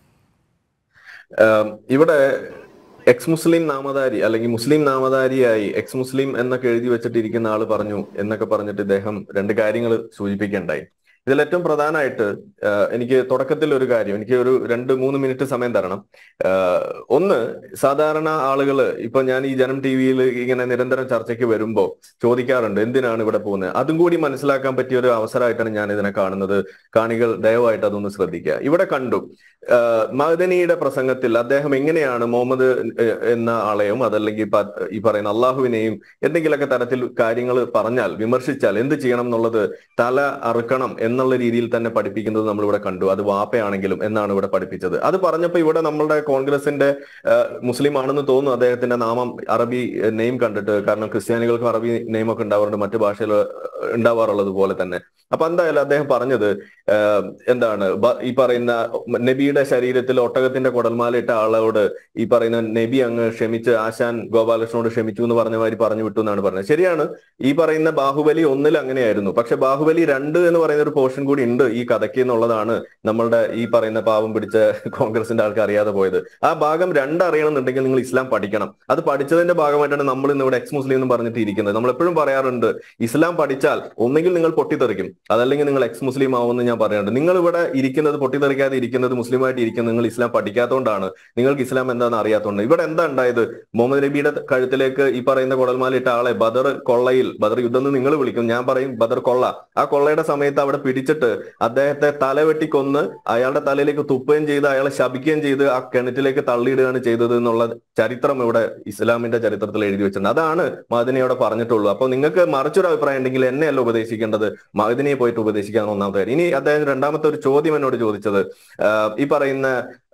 ആം, ഇവിടെ എക്സ് മുസ്ലിം നാമധാരി അല്ലെങ്കിൽ മുസ്ലിം നാമധാരിയായി എക്സ് മുസ്ലിം എന്നൊക്കെ എഴുതി വെച്ചിട്ടിരിക്കുന്ന ആള് പറഞ്ഞു എന്നൊക്കെ പറഞ്ഞിട്ട് ഇദ്ദേഹം രണ്ട് കാര്യങ്ങൾ സൂചിപ്പിക്കുകയുണ്ടായി ഇതിൽ ഏറ്റവും പ്രധാനമായിട്ട് ആ, എനിക്ക് തുടക്കത്തിൽ ഒരു കാര്യം എനിക്ക് ഒരു രണ്ട് മൂന്ന് മിനിറ്റ് സമയം തരണം ആ, ഒന്ന് സാധാരണ ആളുകൾ ഇപ്പൊ ഞാൻ ഈ ജനം ടി വിയിൽ ഇങ്ങനെ നിരന്തരം ചർച്ചയ്ക്ക് വരുമ്പോ ചോദിക്കാറുണ്ട് എന്തിനാണ് ഇവിടെ പോകുന്നത് അതും കൂടി മനസ്സിലാക്കാൻ പറ്റിയ ഒരു അവസരമായിട്ടാണ് ഞാൻ ഇതിനെ കാണുന്നത് കാണികൾ ദയവായിട്ട് അതൊന്ന് ശ്രദ്ധിക്കുക ഇവിടെ കണ്ടു ആ, മഅദനിയുടെ പ്രസംഗത്തിൽ അദ്ദേഹം എങ്ങനെയാണ് മുഹമ്മദ് എ- എന്ന ആളെയും അതല്ലെങ്കിൽ പ- ഈ പറയുന്ന അള്ളാഹുവിനെയും എന്തെങ്കിലുമൊക്കെ തരത്തിൽ കാര്യങ്ങൾ പറഞ്ഞാൽ വിമർശിച്ചാൽ എന്ത് ചെയ്യണം എന്നുള്ളത് തല അറുക്കണം എന്നുള്ള രീതിയിൽ തന്നെ പഠിപ്പിക്കുന്നത് നമ്മൾ ഇവിടെ കണ്ടു അത് വാപ്പയാണെങ്കിലും എന്നാണ് ഇവിടെ പഠിപ്പിച്ചത് അത് പറഞ്ഞപ്പോൾ ഇവിടെ നമ്മളുടെ കോൺഗ്രസിന്റെ ആ, മുസ്ലിം ആണെന്ന് തോന്നുന്നു അദ്ദേഹത്തിന്റെ നാമം അറബി നെയിം കണ്ടിട്ട് കാരണം ക്രിസ്ത്യാനികൾക്കും അറബി നെയിം ഒക്കെ ഉണ്ടാവാറുണ്ട് മറ്റു ഭാഷയിൽ ഉണ്ടാവാറുള്ളത് പോലെ തന്നെ അപ്പൊ എന്തായാലും അദ്ദേഹം പറഞ്ഞത് ആ, എന്താണ് ബ- ഈ പറയുന്ന നബിയുടെ ശരീരത്തിൽ ഒട്ടകത്തിന്റെ കുടൽമാല ഇട്ട ആളോട് ഈ പറയുന്ന നബി അങ്ങ് ക്ഷമിച്ച് ആശാൻ ഗോപാലകൃഷ്ണനോട് ക്ഷമിച്ചു എന്ന് പറഞ്ഞ മാതിരി പറഞ്ഞു വിട്ടു എന്നാണ് പറഞ്ഞത് ശരിയാണ് ഈ പറയുന്ന ബാഹുബലി ഒന്നിൽ അങ്ങനെയായിരുന്നു പക്ഷെ ബാഹുബലി രണ്ട് എന്ന് പറയുന്ന ഒരു പോർഷൻ കൂടി ഉണ്ട് ഈ കഥയ്ക്ക് എന്നുള്ളതാണ് നമ്മളുടെ ഈ പറയുന്ന പാവം പിടിച്ച കോൺഗ്രസിന്റെ ആൾക്ക് അറിയാതെ പോയത് ആ ഭാഗം രണ്ട് അറിയണമെന്നുണ്ടെങ്കിൽ നിങ്ങൾ ഇസ്ലാം പഠിക്കണം അത് പഠിച്ചതിന്റെ ഭാഗമായിട്ടാണ് നമ്മൾ ഇന്ന് ഇവിടെ എക്സ് മുസ്ലിം എന്ന് പറഞ്ഞിട്ട് ഇരിക്കുന്നത് നമ്മൾ എപ്പോഴും പറയാറുണ്ട് ഇസ്ലാം പഠിച്ചാൽ ഒന്നെങ്കിൽ നിങ്ങൾ പൊട്ടിത്തെറിക്കും അതല്ലെങ്കിൽ നിങ്ങൾ എക്സ് മുസ്ലിം ആവുമെന്ന് ഞാൻ പറയാറുണ്ട് നിങ്ങൾ ഇവിടെ ഇരിക്കുന്നത് പൊട്ടിത്തെറിക്കാതെ ഇരിക്കുന്നത് മുസ്ലിമായിട്ട് ഇരിക്കുന്നത് നിങ്ങൾ ഇസ്ലാം പഠിക്കാത്തതുകൊണ്ടാണ് നിങ്ങൾക്ക് ഇസ്ലാം എന്താണെന്ന് അറിയാത്തതുകൊണ്ട് ഇവിടെ എന്താ ഉണ്ടായത് മുഹമ്മദ് നബിയുടെ കഴുത്തിലേക്ക് ഈ പറയുന്ന കുടൽമാല ഇട്ട ആളെ ബദർ കൊള്ളയിൽ ബദർ യുദ്ധം എന്ന് നിങ്ങൾ വിളിക്കും ഞാൻ പറയും ബദർ കൊള്ള ആ കൊള്ളയുടെ സമയത്ത് അവിടെ പിടിച്ചിട്ട് അദ്ദേഹത്തെ തലവെട്ടി കൊന്ന് അയാളുടെ തലയിലേക്ക് തുപ്പുകയും ചെയ്ത് അയാളെ ശപിക്കുകയും ചെയ്ത് ആ കിണറ്റിലേക്ക് തള്ളിയിടുകയാണ് ചെയ്തത് എന്നുള്ള ചരിത്രം ഇവിടെ ഇസ്ലാമിന്റെ ചരിത്രത്തിൽ എഴുതി വെച്ചിട്ടുണ്ട് അതാണ് മദനിയോടെ പറഞ്ഞിട്ടുള്ളൂ അപ്പൊ നിങ്ങൾക്ക് മറിച്ചൊരു അഭിപ്രായം ഉണ്ടെങ്കിൽ എന്നെയല്ല ഉപദേശിക്കേണ്ടത് മദനിയെ പോയിട്ട് ഉപദേശിക്കാൻ ഒന്നാമത്തെ കാര്യം ഇനി അദ്ദേഹം രണ്ടാമത്തെ ഒരു ചോദ്യം എന്നോട് ചോദിച്ചത് ആഹ് ഈ പറയുന്ന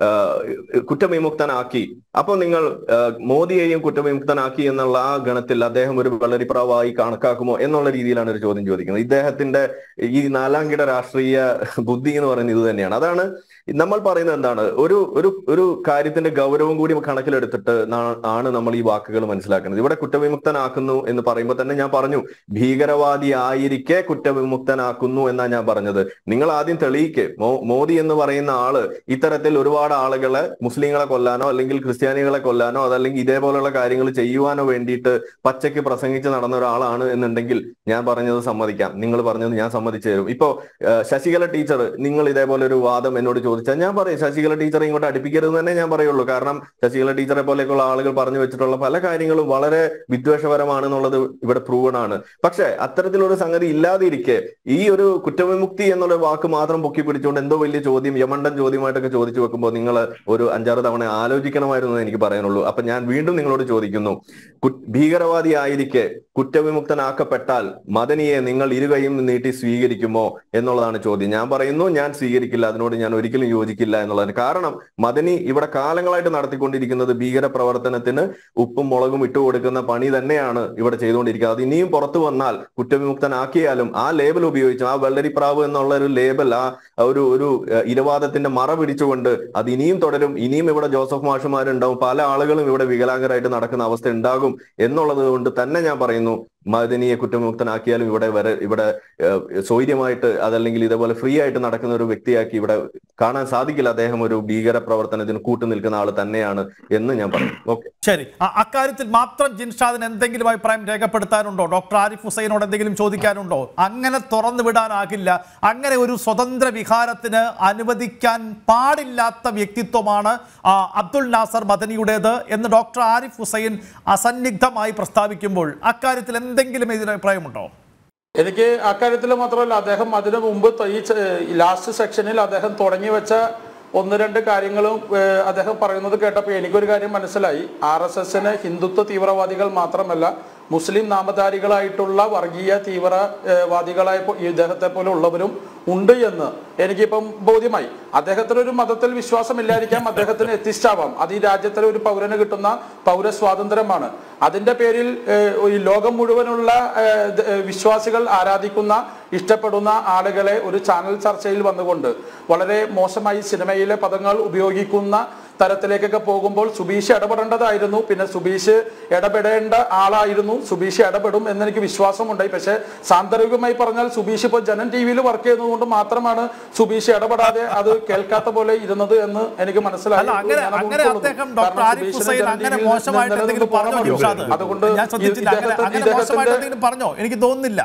ആഹ് കുറ്റവിമുക്തനാക്കി അപ്പൊ നിങ്ങൾ ആഹ് മോദിയെയും കുറ്റവിമുക്തനാക്കി എന്നുള്ള ആ ഗണത്തിൽ അദ്ദേഹം ഒരു വെള്ളരിപ്രാവായി കണക്കാക്കുമോ എന്നുള്ള രീതിയിലാണ് ഒരു ചോദ്യം ചോദിക്കുന്നത് ഇദ്ദേഹത്തിന്റെ ഈ നാലാം കിട രാഷ്ട്രീയ ബുദ്ധി എന്ന് പറയുന്നത് ഇത് തന്നെയാണ് അതാണ് നമ്മൾ പറയുന്നത് എന്താണ് ഒരു ഒരു ഒരു കാര്യത്തിന്റെ ഗൗരവം കൂടി കണക്കിലെടുത്തിട്ട് നാ- ആണ് നമ്മൾ ഈ വാക്കുകൾ മനസ്സിലാക്കുന്നത് ഇവിടെ കുറ്റവിമുക്തനാക്കുന്നു എന്ന് പറയുമ്പോൾ തന്നെ ഞാൻ പറഞ്ഞു ഭീകരവാദി ആയിരിക്കെ കുറ്റവിമുക്തനാക്കുന്നു എന്നാ ഞാൻ പറഞ്ഞത് നിങ്ങൾ ആദ്യം തെളിയിക്ക് മോ- മോദി എന്ന് പറയുന്ന ആള് ഇത്തരത്തിൽ ഒരുപാട് ആളുകളെ മുസ്ലിങ്ങളെ കൊല്ലാനോ അല്ലെങ്കിൽ ക്രിസ്ത്യാനികളെ കൊല്ലാനോ അതല്ലെങ്കിൽ ഇതേപോലെയുള്ള കാര്യങ്ങൾ ചെയ്യുവാനോ വേണ്ടിയിട്ട് പച്ചയ്ക്ക് പ്രസംഗിച്ച് നടന്ന ഒരാളാണ് എന്നുണ്ടെങ്കിൽ ഞാൻ പറഞ്ഞത് സമ്മതിക്കാം നിങ്ങൾ പറഞ്ഞത് ഞാൻ സമ്മതിച്ചു തരും ഇപ്പോ ഏഹ്, ശശികല ടീച്ചർ നിങ്ങൾ ഇതേപോലെ ഒരു വാദം എന്നോട് ചോദിച്ചാൽ ഞാൻ പറയും ശശികല ടീച്ചറെ ഇങ്ങോട്ട് അടുപ്പിക്കരുത് തന്നെ ഞാൻ പറയുള്ളൂ കാരണം ശശികല ടീച്ചറെ പോലെയൊക്കെയുള്ള ആളുകൾ പറഞ്ഞു വെച്ചിട്ടുള്ള പല കാര്യങ്ങളും വളരെ വിദ്വേഷപരമാണെന്നുള്ളത് ഇവിടെ പ്രൂവൺ ആണ് പക്ഷെ അത്തരത്തിലൊരു സംഗതി ഇല്ലാതിരിക്കെ ഈ ഒരു കുറ്റവിമുക്തി എന്നുള്ള വാക്ക് മാത്രം പൊക്കി പിടിച്ചുകൊണ്ട് എന്തോ വലിയ ചോദ്യം യമണ്ടൻ ചോദ്യമായിട്ടൊക്കെ ചോദിച്ചു വെക്കുമ്പോൾ നിങ്ങൾ ഒരു അഞ്ചാറ് തവണ ആലോചിക്കണമായിരുന്നു എന്ന് എനിക്ക് പറയാനുള്ളൂ അപ്പൊ ഞാൻ വീണ്ടും നിങ്ങളോട് ചോദിക്കുന്നു കു- ഭീകരവാദി ആയിരിക്കെ കുറ്റവിമുക്തനാക്കപ്പെട്ടാൽ മദനിയെ നിങ്ങൾ ഇരുകൈയും നീട്ടി സ്വീകരിക്കുമോ എന്നുള്ളതാണ് ചോദ്യം ഞാൻ പറയുന്നു ഞാൻ സ്വീകരിക്കില്ല അതിനോട് ഞാൻ ഒരിക്കലും യോജിക്കില്ല എന്നുള്ളതാണ് കാരണം മദനി ഇവിടെ കാലങ്ങളായിട്ട് നടത്തിക്കൊണ്ടിരിക്കുന്നത് ഭീകര പ്രവർത്തനത്തിന് ഉപ്പും മുളകും ഇട്ടുകൊടുക്കുന്ന പണി തന്നെയാണ് ഇവിടെ ചെയ്തുകൊണ്ടിരിക്കുന്നത് അത് ഇനിയും പുറത്തു വന്നാൽ കുറ്റവിമുക്തനാക്കിയാലും ആ ലേബൽ ഉപയോഗിച്ചും ആ വെള്ളരിപ്രാവ് എന്നുള്ള ഒരു ലേബൽ ആ ഒരു ഒരു ഏഹ്, ഇരവാദത്തിന്റെ മറ പിടിച്ചുകൊണ്ട് അത് ഇനിയും തുടരും ഇനിയും ഇവിടെ ജോസഫ് മാഷുമാരുണ്ടാവും പല ആളുകളും ഇവിടെ വികലാംഗരായിട്ട് നടക്കുന്ന അവസ്ഥ ഉണ്ടാകും എന്നുള്ളത് കൊണ്ട് തന്നെ ഞാൻ പറയുന്നു മദനിയെ കുറ്റമുക്തനാക്കിയാലും ഇവിടെ വരെ ഇവിടെ ഏഹ്, സ്വൈര്യമായിട്ട് അതല്ലെങ്കിൽ ഇതേപോലെ ഫ്രീ ആയിട്ട് നടക്കുന്ന ഒരു വ്യക്തിയാക്കി ഇവിടെ കാണാൻ സാധിക്കില്ല അദ്ദേഹം ഒരു ഭീകര പ്രവർത്തനത്തിന് കൂട്ടു നിൽക്കുന്ന ആൾ തന്നെയാണ് എന്ന് ഞാൻ പറയും ഓക്കെ ശരി അ- അക്കാര്യത്തിൽ മാത്രം ജിൻഷാദിന് എന്തെങ്കിലും അഭിപ്രായം രേഖപ്പെടുത്താനുണ്ടോ ഡോക്ടർ ആരിഫ് ഹുസൈനോട് എന്തെങ്കിലും ചോദിക്കാനുണ്ടോ അങ്ങനെ തുറന്നു വിടാനാകില്ല അങ്ങനെ ഒരു സ്വതന്ത്ര വിഹാരത്തിന് അനുവദിക്കാൻ പാടില്ലാത്ത വ്യക്തിത്വമാണ് ആ, അബ്ദുൾ നാസർ മദനിയുടേത് എന്ന് ഡോക്ടർ ആരിഫ് ഹുസൈൻ അസന്നിഗ്ധമായി പ്രസ്താവിക്കുമ്പോൾ അക്കാര്യത്തിൽ എന്തെങ്കിലും ഇതിന് അഭിപ്രായമുണ്ടോ എനിക്ക് അക്കാര്യത്തിൽ മാത്രമല്ല അദ്ദേഹം അതിനു മുമ്പ് ത- ഈ ച- ഈ ലാസ്റ്റ് സെക്ഷനിൽ അദ്ദേഹം തുടങ്ങി വെച്ച ഒന്ന് രണ്ട് കാര്യങ്ങളും ഏഹ്, അദ്ദേഹം പറയുന്നത് കേട്ടപ്പോൾ എനിക്കൊരു കാര്യം മനസ്സിലായി ആർ എസ് എസിന് ഹിന്ദുത്വ തീവ്രവാദികൾ മാത്രമല്ല മുസ്ലിം നാമധാരികളായിട്ടുള്ള വർഗീയ തീവ്രവാദികളായ പോ- ഇദ്ദേഹത്തെ പോലെ ഉള്ളവരും ഉണ്ട് എന്ന് എനിക്കിപ്പം ബോധ്യമായി അദ്ദേഹത്തിന് ഒരു മതത്തിൽ വിശ്വാസമില്ലായിരിക്കാം അദ്ദേഹത്തിന് എത്തിസ്റ്റാവാം അത് ഈ രാജ്യത്തിലെ ഒരു പൗരന് കിട്ടുന്ന പൗരസ്വാതന്ത്ര്യമാണ് അതിന്റെ പേരിൽ ഏഹ്, ഈ ലോകം മുഴുവനുള്ള ഏഹ്, ദ- ഏഹ്, വിശ്വാസികൾ ആരാധിക്കുന്ന ഇഷ്ടപ്പെടുന്ന ആളുകളെ ഒരു ചാനൽ ചർച്ചയിൽ വന്നുകൊണ്ട് വളരെ മോശമായി സിനിമയിലെ പദങ്ങൾ ഉപയോഗിക്കുന്ന തരത്തിലേക്കൊക്കെ പോകുമ്പോൾ സുബീഷ് ഇടപെടേണ്ടതായിരുന്നു പിന്നെ സുബീഷ് ഇടപെടേണ്ട ആളായിരുന്നു സുബീഷ് ഇടപെടും എന്ന് എനിക്ക് വിശ്വാസമുണ്ടായി പക്ഷെ സാന്ദർഭികമായി പറഞ്ഞാൽ സുബീഷ് ഇപ്പോൾ ജനൻ ടി വിയിൽ വർക്ക് ചെയ്യുന്നതുകൊണ്ട് മാത്രമാണ് സുബീഷ് ഇടപെടാതെ അത് കേൾക്കാത്ത പോലെ ഇരുന്നത് എന്ന് എനിക്ക് മനസ്സിലായി അല്ല, അങ്ങനെ- ഞാനത് അങ്ങനെ ഉൾക്കൊള്ളുന്നു. അദ്ദേഹം ഡോക്ടർ കാരണം ആരിഫ് സുബീഷിന് ഹുസൈൻ ജനൻ അങ്ങനെ ടിവിയിൽ മോശമായിട്ട് നിലനിന്ന് എന്തെങ്കിലും പോകാൻ പറഞ്ഞോ മതിയോ? ജിൻഷാദ്? അതുകൊണ്ട് ഞാൻ ശ്രദ്ധിച്ചില്ല അങ്ങനെ ഇദ്ദേഹത്തെ- അങ്ങനെ ഇദ്ദേഹത്തിന്റെ- മോശമായിട്ട് എന്തെങ്കിലും പറഞ്ഞോ എനിക്ക് തോന്നുന്നില്ല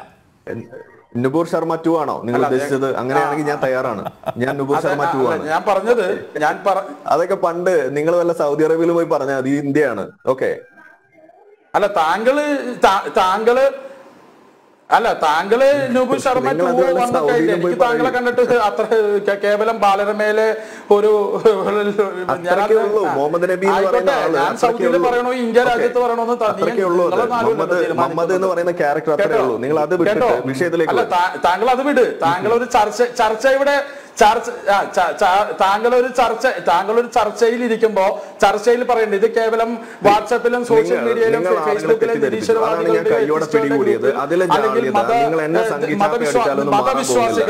നുപൂർ ശർമ്മ ടു ആണോ നിങ്ങൾ അല്ല, ഉദ്ദേശിച്ചത് അതെ. അങ്ങനെയാണെങ്കിൽ ഞാൻ തയ്യാറാണ് ഞാൻ നുപൂർ അതെ, ശർമ്മ ടു അല്ല, ആണ് ഞാൻ പറഞ്ഞത് ഞാൻ പറ അതൊക്കെ പണ്ട് നിങ്ങൾ വല്ല സൗദി അറേബ്യയിൽ പോയി പറഞ്ഞാൽ അത് ഇന്ത്യയാണ് ഓക്കെ അല്ല താങ്കള് താ- താങ്കള് അല്ല താങ്കള് നൂപു ശർമ്മ നിങ്ങൾ ടു അതുപോലെ വന്നൊക്കെ സൗദിയിലും എനിക്ക് പോയി താങ്കളെ കണ്ടിട്ട് അത്ര കേ- കേവലം ബാലരമയിലെ ഒരു അത്രയ്ക്കേ ഉള്ളൂ. മുഹമ്മദ് നബി എന്ന് പറയുന്ന ആയിക്കോട്ടെ, ആള് ഞാൻ അത്രയ്ക്കേ സൗദിയിൽ ഉള്ളൂ. പറയണോ ഇന്ത്യ ഓക്കേ. രാജ്യത്ത് പറയണോന്ന് ത- നീ- അത്രയ്ക്കേ ഉള്ളൂ അത്. നിങ്ങളെ നാല് മുഹമ്മദ് പേരല്ലേ മുഹമ്മദ് എന്ന് പറയുന്ന ക്യാരക്ടർ അത്രേ കേട്ടോ? ഉള്ളൂ നിങ്ങൾ അത് വിട്ടിട്ട് കേട്ടോ? വിഷയത്തിലേക്ക് അല്ല വരൂ. താ- താങ്കൾ അത് വിട് താങ്കൾ ഒരു ചർച്ച ചർച്ച ഇവിടെ ചർച്ച ആ, ച- ച- താങ്കൾ ഒരു ചർച്ച താങ്കൾ ഒരു ചർച്ചയിൽ ഇരിക്കുമ്പോ ചർച്ചയിൽ പറയണ്ട ഇത് കേവലം വാട്സാപ്പിലും സോഷ്യൽ നിങ്ങൾ- മീഡിയയിലും നിങ്ങൾ ആളുകളെ ഫേസ്ബുക്കിലെ തെറ്റിദ്ധരിപ്പിച്ചു. അതാണ് ഞാൻ നിരീശ്വരവാദികളുടെ കയ്യോടെ എത്തിച്ചവരുടെ പിടികൂടിയത്. ഗ്രൂപ്പ് അതിലെ അല്ലെങ്കിൽ ജാള്യത, മത- നിങ്ങൾ എന്നെ ഏഹ് സംഘിച്ചാപ്പി മതവിശ്വാ- അടിച്ചാലൊന്നും മാറാൻ മതവിശ്വാസികൾ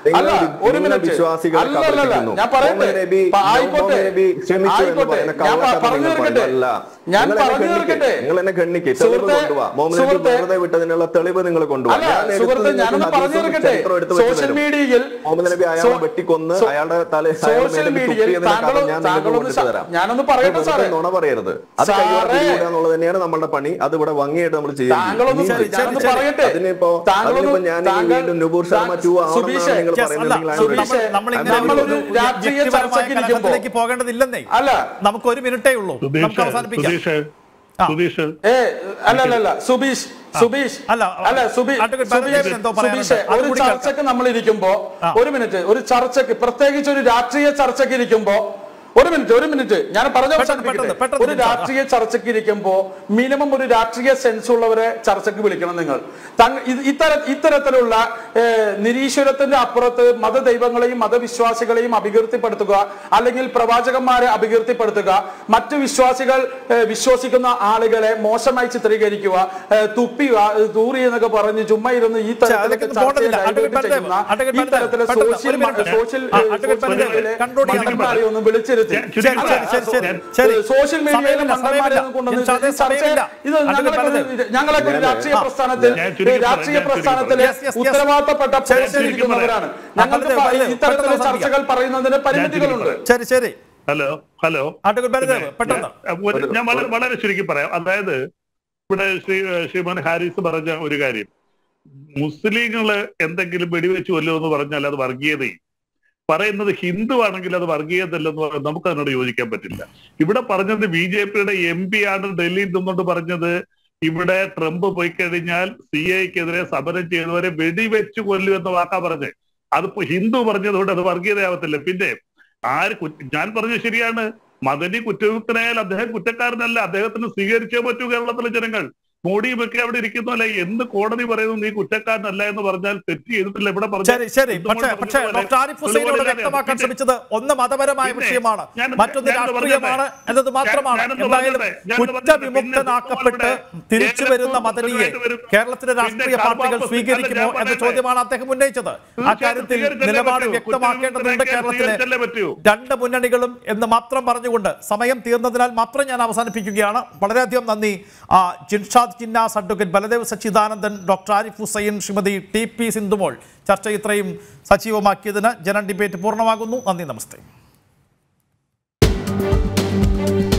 നിങ്ങൾ അല്ല വി- ഒരു നിങ്ങൾ മിനിറ്റ് വിശ്വാസികളെ അല്ല അല്ല അല്ല കബളിപ്പിക്കുന്നു. ഞാൻ പറയട്ടെ മുഹമ്മദ് നബി പ- ആയിക്കോട്ടെ മുഹമ്മദ് നബി ക്ഷമിച്ചു എന്ന് ആയിക്കോട്ടെ പറയുന്ന ഞാൻ പ- കള്ളക്കഥ പറഞ്ഞു നിങ്ങൾ തീർക്കട്ടെ പറയുന്നതല്ല. ഞാൻ നിങ്ങൾ എന്നെ പറഞ്ഞു ഖണ്ഡിക്ക്. തീർക്കട്ടെ നിങ്ങൾ എന്നെ ഖണ്ഡിക്ക് തെളിവ് സുഹൃത്തെ, കൊണ്ടുപോവാ മുഹമ്മദ് നബി സുഹൃത്തെ, വെറുതെ വിട്ടതിനുള്ള തെളിവ് നിങ്ങൾ കൊണ്ടുപോവാ അല്ല ഞാൻ എടുത്ത് സുഹൃത്തെ നിങ്ങൾക്ക് ഞാനൊന്ന് പറഞ്ഞു ഹദീസും തീർക്കട്ടെ ചരിത്രവും എടുത്ത് വെച്ച് സോഷ്യൽ തരും. മീഡിയയിൽ മുഹമ്മദ് നബി അയാളെ സോ- വെട്ടിക്കൊന്ന് സോ- അയാളുടെ തല അയാളുടെ സോഷ്യൽ മേലേക്ക് മീഡിയയിൽ തുപ്പിയതിന്റെ കഥ താങ്കൾ- ഞാൻ നിങ്ങൾക്ക് താങ്കളൊന്ന് കൊണ്ടുവച്ച് സ- തരാം. ഞാനൊന്ന് പറയട്ടെ വെറുതെ സാറേ. നുണ പറയരുത് അത് സാറേ. കൈവടക്കുക എന്നുള്ളത് തന്നെയാണ് നമ്മുടെ പണി അത് ഇവിടെ ഭംഗിയായിട്ട് നമ്മൾ താങ്കളൊന്ന് ചെയ്യുന്നത് ശരി, ഞാനൊന്ന് ശരി. പറയട്ടെ അതിനിപ്പോ താങ്കളൊന്ന് അതിനിപ്പോ ഞാൻ ഈ താങ്കൾ- വീണ്ടും നുപൂർ ശർമ്മ താങ്കൾ- ടു ആവണമെന്നാണ് സുബീഷേ, നിങ്ങൾ Yes, പറയുന്നത് അല്ല, നിങ്ങൾ സുബീഷേ, ready. നമ്മൾ ഇങ്ങനെ നമ്മൾ ഒരു ഒരു രാഷ്ട്രീയ വ്യക്തിപരമായ ചർച്ചയ്ക്ക് ഇരിക്കുമ്പോൾ- കലഹത്തിലേക്ക് പോകേണ്ടതില്ലെന്നേ അല്ല നമുക്ക് ഒരു മിനിറ്റേ ഉള്ളൂ നമുക്ക് സുധീഷ് അവസാനിപ്പിക്കാം സുധീഷ് ആ. സുധീഷ് ഏ അല്ല അല്ല അല്ല സുബീഷ് സുബീഷ് അല്ല, അല്ല സുബി അഡ്വക്കേറ്റ് സുബീഷ് ബലദേവൻ എന്തോ പറയാനുണ്ട്. സുബീഷ് അത് ഒരു കൂടി കേൾക്കാം. ചർച്ചക്ക് നമ്മൾ ഇരിക്കുമ്പോ ആ. ഒരു മിനിറ്റ് ഒരു ചർച്ചക്ക് പ്രത്യേകിച്ച് ഒരു രാഷ്ട്രീയ ചർച്ചക്ക് ഇരിക്കുമ്പോ ഒരു മിനിറ്റ് ഒരു മിനിറ്റ് ഞാൻ പറഞ്ഞു പെട്ടെന്ന്, അവസാനിപ്പിക്കട്ടെ. പെട്ടെന്ന്, പെട്ടെന്ന് ഒരു നിമിഷം. രാഷ്ട്രീയ ചർച്ചയ്ക്ക് ഇരിക്കുമ്പോ മിനിമം ഒരു രാഷ്ട്രീയ സെൻസ് ഉള്ളവരെ ചർച്ചയ്ക്ക് വിളിക്കണം നിങ്ങൾ തങ്ങ ഇത് ഇത്തര ഇത്തരത്തിലുള്ള ഏ, നിരീശ്വരത്തിന്റെ അപ്പുറത്ത് മതദൈവങ്ങളെയും മതവിശ്വാസികളെയും അഭികീർത്തിപ്പെടുത്തുക അല്ലെങ്കിൽ പ്രവാചകന്മാരെ അഭികീർത്തിപ്പെടുത്തുക മറ്റു വിശ്വാസികൾ ഏ, വിശ്വസിക്കുന്ന ആളുകളെ മോശമായി ചിത്രീകരിക്കുക ഏ, തുപ്പിക ഏ, തൂറി എന്നൊക്കെ പറഞ്ഞ് ചുമ്മാ ഇരുന്ന് ഈ തരത്തിലൊക്കെ അതിലേക്ക് ചർച്ചയെ പോകേണ്ടതില്ല. divert അഡ്വക്കേറ്റ് ബലദേവ്, ചെയ്യുന്ന അഡ്വക്കേറ്റ് ഈ തരത്തിലെ ബലദേവ്, പെട്ടെന്ന് സോഷ്യൽ ഒരു മിനിറ്റ്. സോഷ്യൽ ആ, അഡ്വക്കേറ്റ് ബലദേവ്, മീഡിയയിലെ conclude ചെയ്യാൻ മണ്ടന്മാരെ ഒന്ന് വിളിച്ചിരുത്തി ശരി, ശരി ശരി ശരി ശരി ശരി സോഷ്യൽ മീഡിയയിലെ സമയമില്ല, മണ്ടന്മാരെ സമയമില്ല. ഒന്നും കൊണ്ടുവന്ന് ഇൻഷാ അല്ലാ, ഈ ചർച്ചയെ- സമയമില്ല. ഇത് അഡ്വക്കേറ്റ് ഞങ്ങളൊക്കെ ഒരു- ബലദേവ്. ഞങ്ങളൊക്കെ ഒരു രാഷ്ട്രീയ ആ, പ്രസ്ഥാനത്തിൽ ഞാൻ ചുരുക്കി പറയാം, രാഷ്ട്രീയ ഞാൻ ചുരുക്കി പ്രസ്ഥാനത്തിൽ പറയാം. Yes, yes, yes. ഉത്തരവാദിത്തപ്പെട്ട ശരി, ശരി, പ്രവർത്തിക്കുന്നവരാണ് ഞങ്ങൾക്ക് ബലദേവ്, പ- ബലദേവ്, ഇത്തരത്തിലുള്ള പെട്ടെന്ന് ചർച്ചകൾ പറയുന്നതിന് പരിമിതികളുണ്ട് പറയാം. ശരി ശരി ഹലോ ഹലോ അഡ്വക്കേറ്റ് ബലദേവ് പെട്ടെന്ന് ഞാൻ- ഒരു- ഞാൻ വളരെ വളരെ ചുരുക്കി പറയാം അതായത് ഇവിടെ ശ്രീ ശ്രീമാൻ ഹാരിസ് പറഞ്ഞ ഒരു കാര്യം മുസ്ലിങ്ങള് എന്തെങ്കിലും വെടിവെച്ച് കൊല്ലോ എന്ന് പറഞ്ഞാൽ അത് വർഗീയതയും പറയുന്നത് ഹിന്ദു ആണെങ്കിൽ അത് വർഗീയതല്ലെന്ന് പറയാൻ നമുക്ക് അതിനോട് യോജിക്കാൻ പറ്റില്ല ഇവിടെ പറഞ്ഞത് ബി ജെ പിയുടെ എം പി ആണ് ഡൽഹിയിൽ നിന്നുകൊണ്ട് പറഞ്ഞത് ഇവിടെ ട്രംപ് പോയി കഴിഞ്ഞാൽ സി എക്കെതിരെ സമരം ചെയ്തവരെ വെടിവെച്ച് കൊല്ലു എന്ന വാക്കാ പറഞ്ഞത് അതിപ്പോ ഹിന്ദു പറഞ്ഞതുകൊണ്ട് അത് വർഗീയതയാവത്തില്ല പിന്നെ ആര് കുറ്റ- ഞാൻ പറഞ്ഞത് ശരിയാണ് മദനി കുറ്റവിമുക്തനായാൽ അദ്ദേഹം കുറ്റക്കാരനല്ല അദ്ദേഹത്തിന് സ്വീകരിച്ചേ പറ്റൂ കേരളത്തിലെ ജനങ്ങൾ മോഡിയും ഒക്കെ അവിടെ ഇരിക്കുന്നല്ലേ എന്ത് കോടതി പറയുന്നു നീ കുറ്റക്കാരനല്ല എന്ന് പറഞ്ഞാൽ തെറ്റ് ചെയ്തിട്ടില്ല ഇവിടെ പറഞ്ഞു ശരി ശരി പക്ഷേ പക്ഷേ ഡോക്ടർ ആരിഫ് ഹുസൈനോട് വ്യക്തമാക്കാൻ ശ്രമിച്ചത് ഒന്ന് മതപരമായ പിന്നെ, വിഷയമാണ് ഞാൻ- മറ്റൊന്ന് ഞാനൊന്ന് രാഷ്ട്രീയമാണ് പറഞ്ഞോട്ടെ. എന്നത് മാത്രമാണ് ഞാൻ- ഞാനൊന്ന് എന്തായാലും പറഞ്ഞോട്ടെ. ഞാനൊന്ന് കുറ്റവിമുക്തനാക്കപ്പെട്ട് പറഞ്ഞോട്ടെ. തിരിച്ചു വരുന്ന മദനിയെ കേരളത്തിൽ വരും. കേരളത്തിലെ രാഷ്ട്രീയ പിന്നെ പാർട്ടികൾ കർമ്മ സ്വീകരിക്കുമോ ഞാൻ എന്ന പറയട്ടെ. ചോദ്യമാണ് അദ്ദേഹം ഉന്നയിച്ചത് ആ കാര്യത്തിൽ സ്വീകരിച്ചല്ലേ നിലപാട് പറ്റൂ. വ്യക്തമാക്കേണ്ടതുണ്ട് കുറ്റവിമുക്തനാക്കിയാൽ കേരളത്തിലെ സ്വീകരിച്ചല്ലേ പറ്റൂ. രണ്ട് മുന്നണികളും എന്ന് മാത്രം പറഞ്ഞുകൊണ്ട് സമയം തീർന്നതിനാൽ മാത്രം ഞാൻ അവസാനിപ്പിക്കുകയാണ് വളരെയധികം നന്ദി ആ, Jinshad Chinnas advocate Baladev Sachidanandan doctor Arif Hussain Shrimati T P Sindhumol ചർച്ച ഇത്രയും സജീവമാക്കിയതിന് ജനൻ ഡിബേറ്റ് പൂർണ്ണമാകുന്നു നന്ദി നമസ്തേ